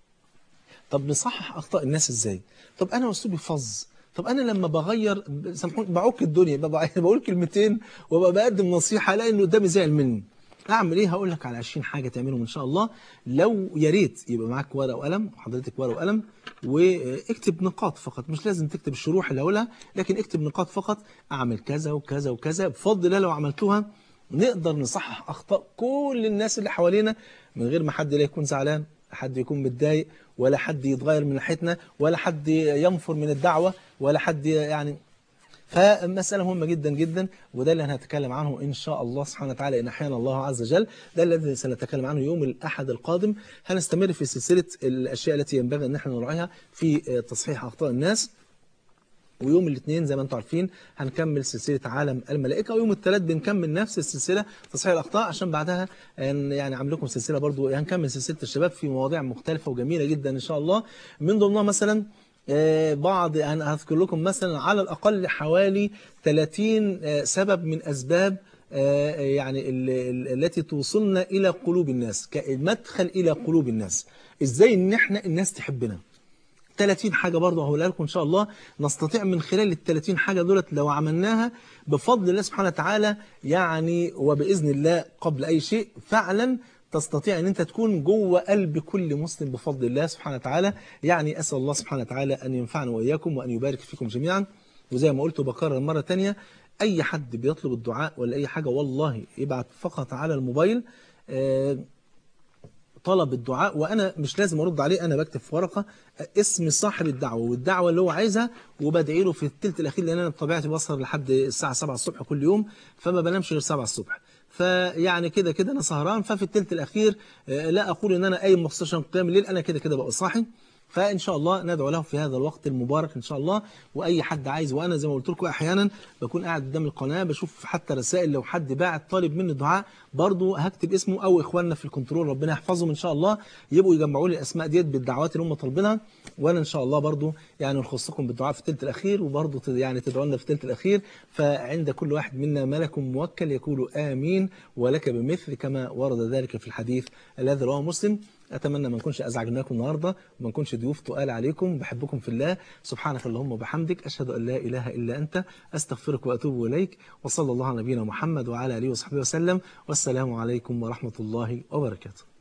طب نصحح اخطاء الناس ازاي طب انا اسلوبي فظ طب انا لما بغير سامحوني بعك الدنيا بقول كلمتين وبقى بقدم نصيحه الاقي انه قدامي زعل مني اعمل ايه هقول لك على 20 حاجه تعملهم ان شاء الله لو يا ريت يبقى معاك ورقه وقلم وحضرتك ورقه وقلم واكتب نقاط فقط مش لازم تكتب الشروح اللي هقولها لكن اكتب نقاط فقط اعمل كذا وكذا وكذا بفضل الله لو عملتوها نقدر نصحح اخطاء كل الناس اللي حوالينا من غير ما حد لا يكون زعلان حد يكون متضايق ولا حد يتغير من ناحيتنا ولا حد ينفر من الدعوة ولا حد يعني فمسألة مهمة جدا جدا وده اللي هنتكلم عنه إن شاء الله سبحانه وتعالى إن أحيانا الله عز وجل ده الذي سنتكلم عنه يوم الأحد القادم هنستمر في سلسلة الأشياء التي ينبغي أن احنا نراعيها في تصحيح أخطاء الناس ويوم الاثنين زي ما انتم عارفين هنكمل سلسلة عالم الملائكة ويوم الثلاث بنكمل نفس السلسلة تصحيح الأخطاء عشان بعدها يعني عامل لكم سلسلة برضو هنكمل سلسلة الشباب في مواضيع مختلفة وجميلة جدا إن شاء الله من ضمنها مثلا بعض أنا هذكر لكم مثلا على الأقل حوالي 30 سبب من أسباب يعني التي توصلنا إلى قلوب الناس كمدخل إلى قلوب الناس إزاي إن إحنا الناس تحبنا 30 حاجة برضه هقولها لكم إن شاء الله نستطيع من خلال ال 30 حاجة دولت لو عملناها بفضل الله سبحانه وتعالى يعني وبإذن الله قبل أي شيء فعلا تستطيع أن أنت تكون جوه قلب كل مسلم بفضل الله سبحانه وتعالى يعني أسأل الله سبحانه وتعالى أن ينفعنا وإياكم وأن يبارك فيكم جميعا وزي ما قلت وبكرر مرة تانية أي حد بيطلب الدعاء ولا أي حاجة والله يبعت فقط على الموبايل آه طلب الدعاء وانا مش لازم ارد عليه انا بكتب في ورقه اسم صاحب الدعوه والدعوه اللي هو عايزها وبدعي له في الثلث الاخير لان انا بطبيعتي بسهر لحد الساعه 7 الصبح كل يوم فما بنامش غير 7 الصبح فيعني كده كده انا سهران ففي الثلث الاخير لا اقول ان انا قايم مخصوص عشان قيام الليل انا كده كده ببقى صاحي فان شاء الله ندعو له في هذا الوقت المبارك ان شاء الله واي حد عايز وانا زي ما قلت لكم احيانا بكون قاعد قدام القناه بشوف حتى رسائل لو حد باعت طالب مني دعاء برضه هكتب اسمه او اخواننا في الكنترول ربنا يحفظهم ان شاء الله يبقوا يجمعوا لي الاسماء ديت بالدعوات اللي هم طالبينها وانا ان شاء الله برضه يعني نخصكم بالدعاء في الثلث الاخير وبرضه يعني تدعوا لنا في الثلث الاخير فعند كل واحد منا ملك موكل يقول امين ولك بمثل كما ورد ذلك في الحديث الذي رواه مسلم أتمنى ما نكونش أزعجناكم النهاردة وما نكونش ضيوف تقال عليكم بحبكم في الله سبحانك اللهم وبحمدك أشهد أن لا إله إلا أنت أستغفرك وأتوب إليك وصلى الله على نبينا محمد وعلى آله وصحبه وسلم والسلام عليكم ورحمة الله وبركاته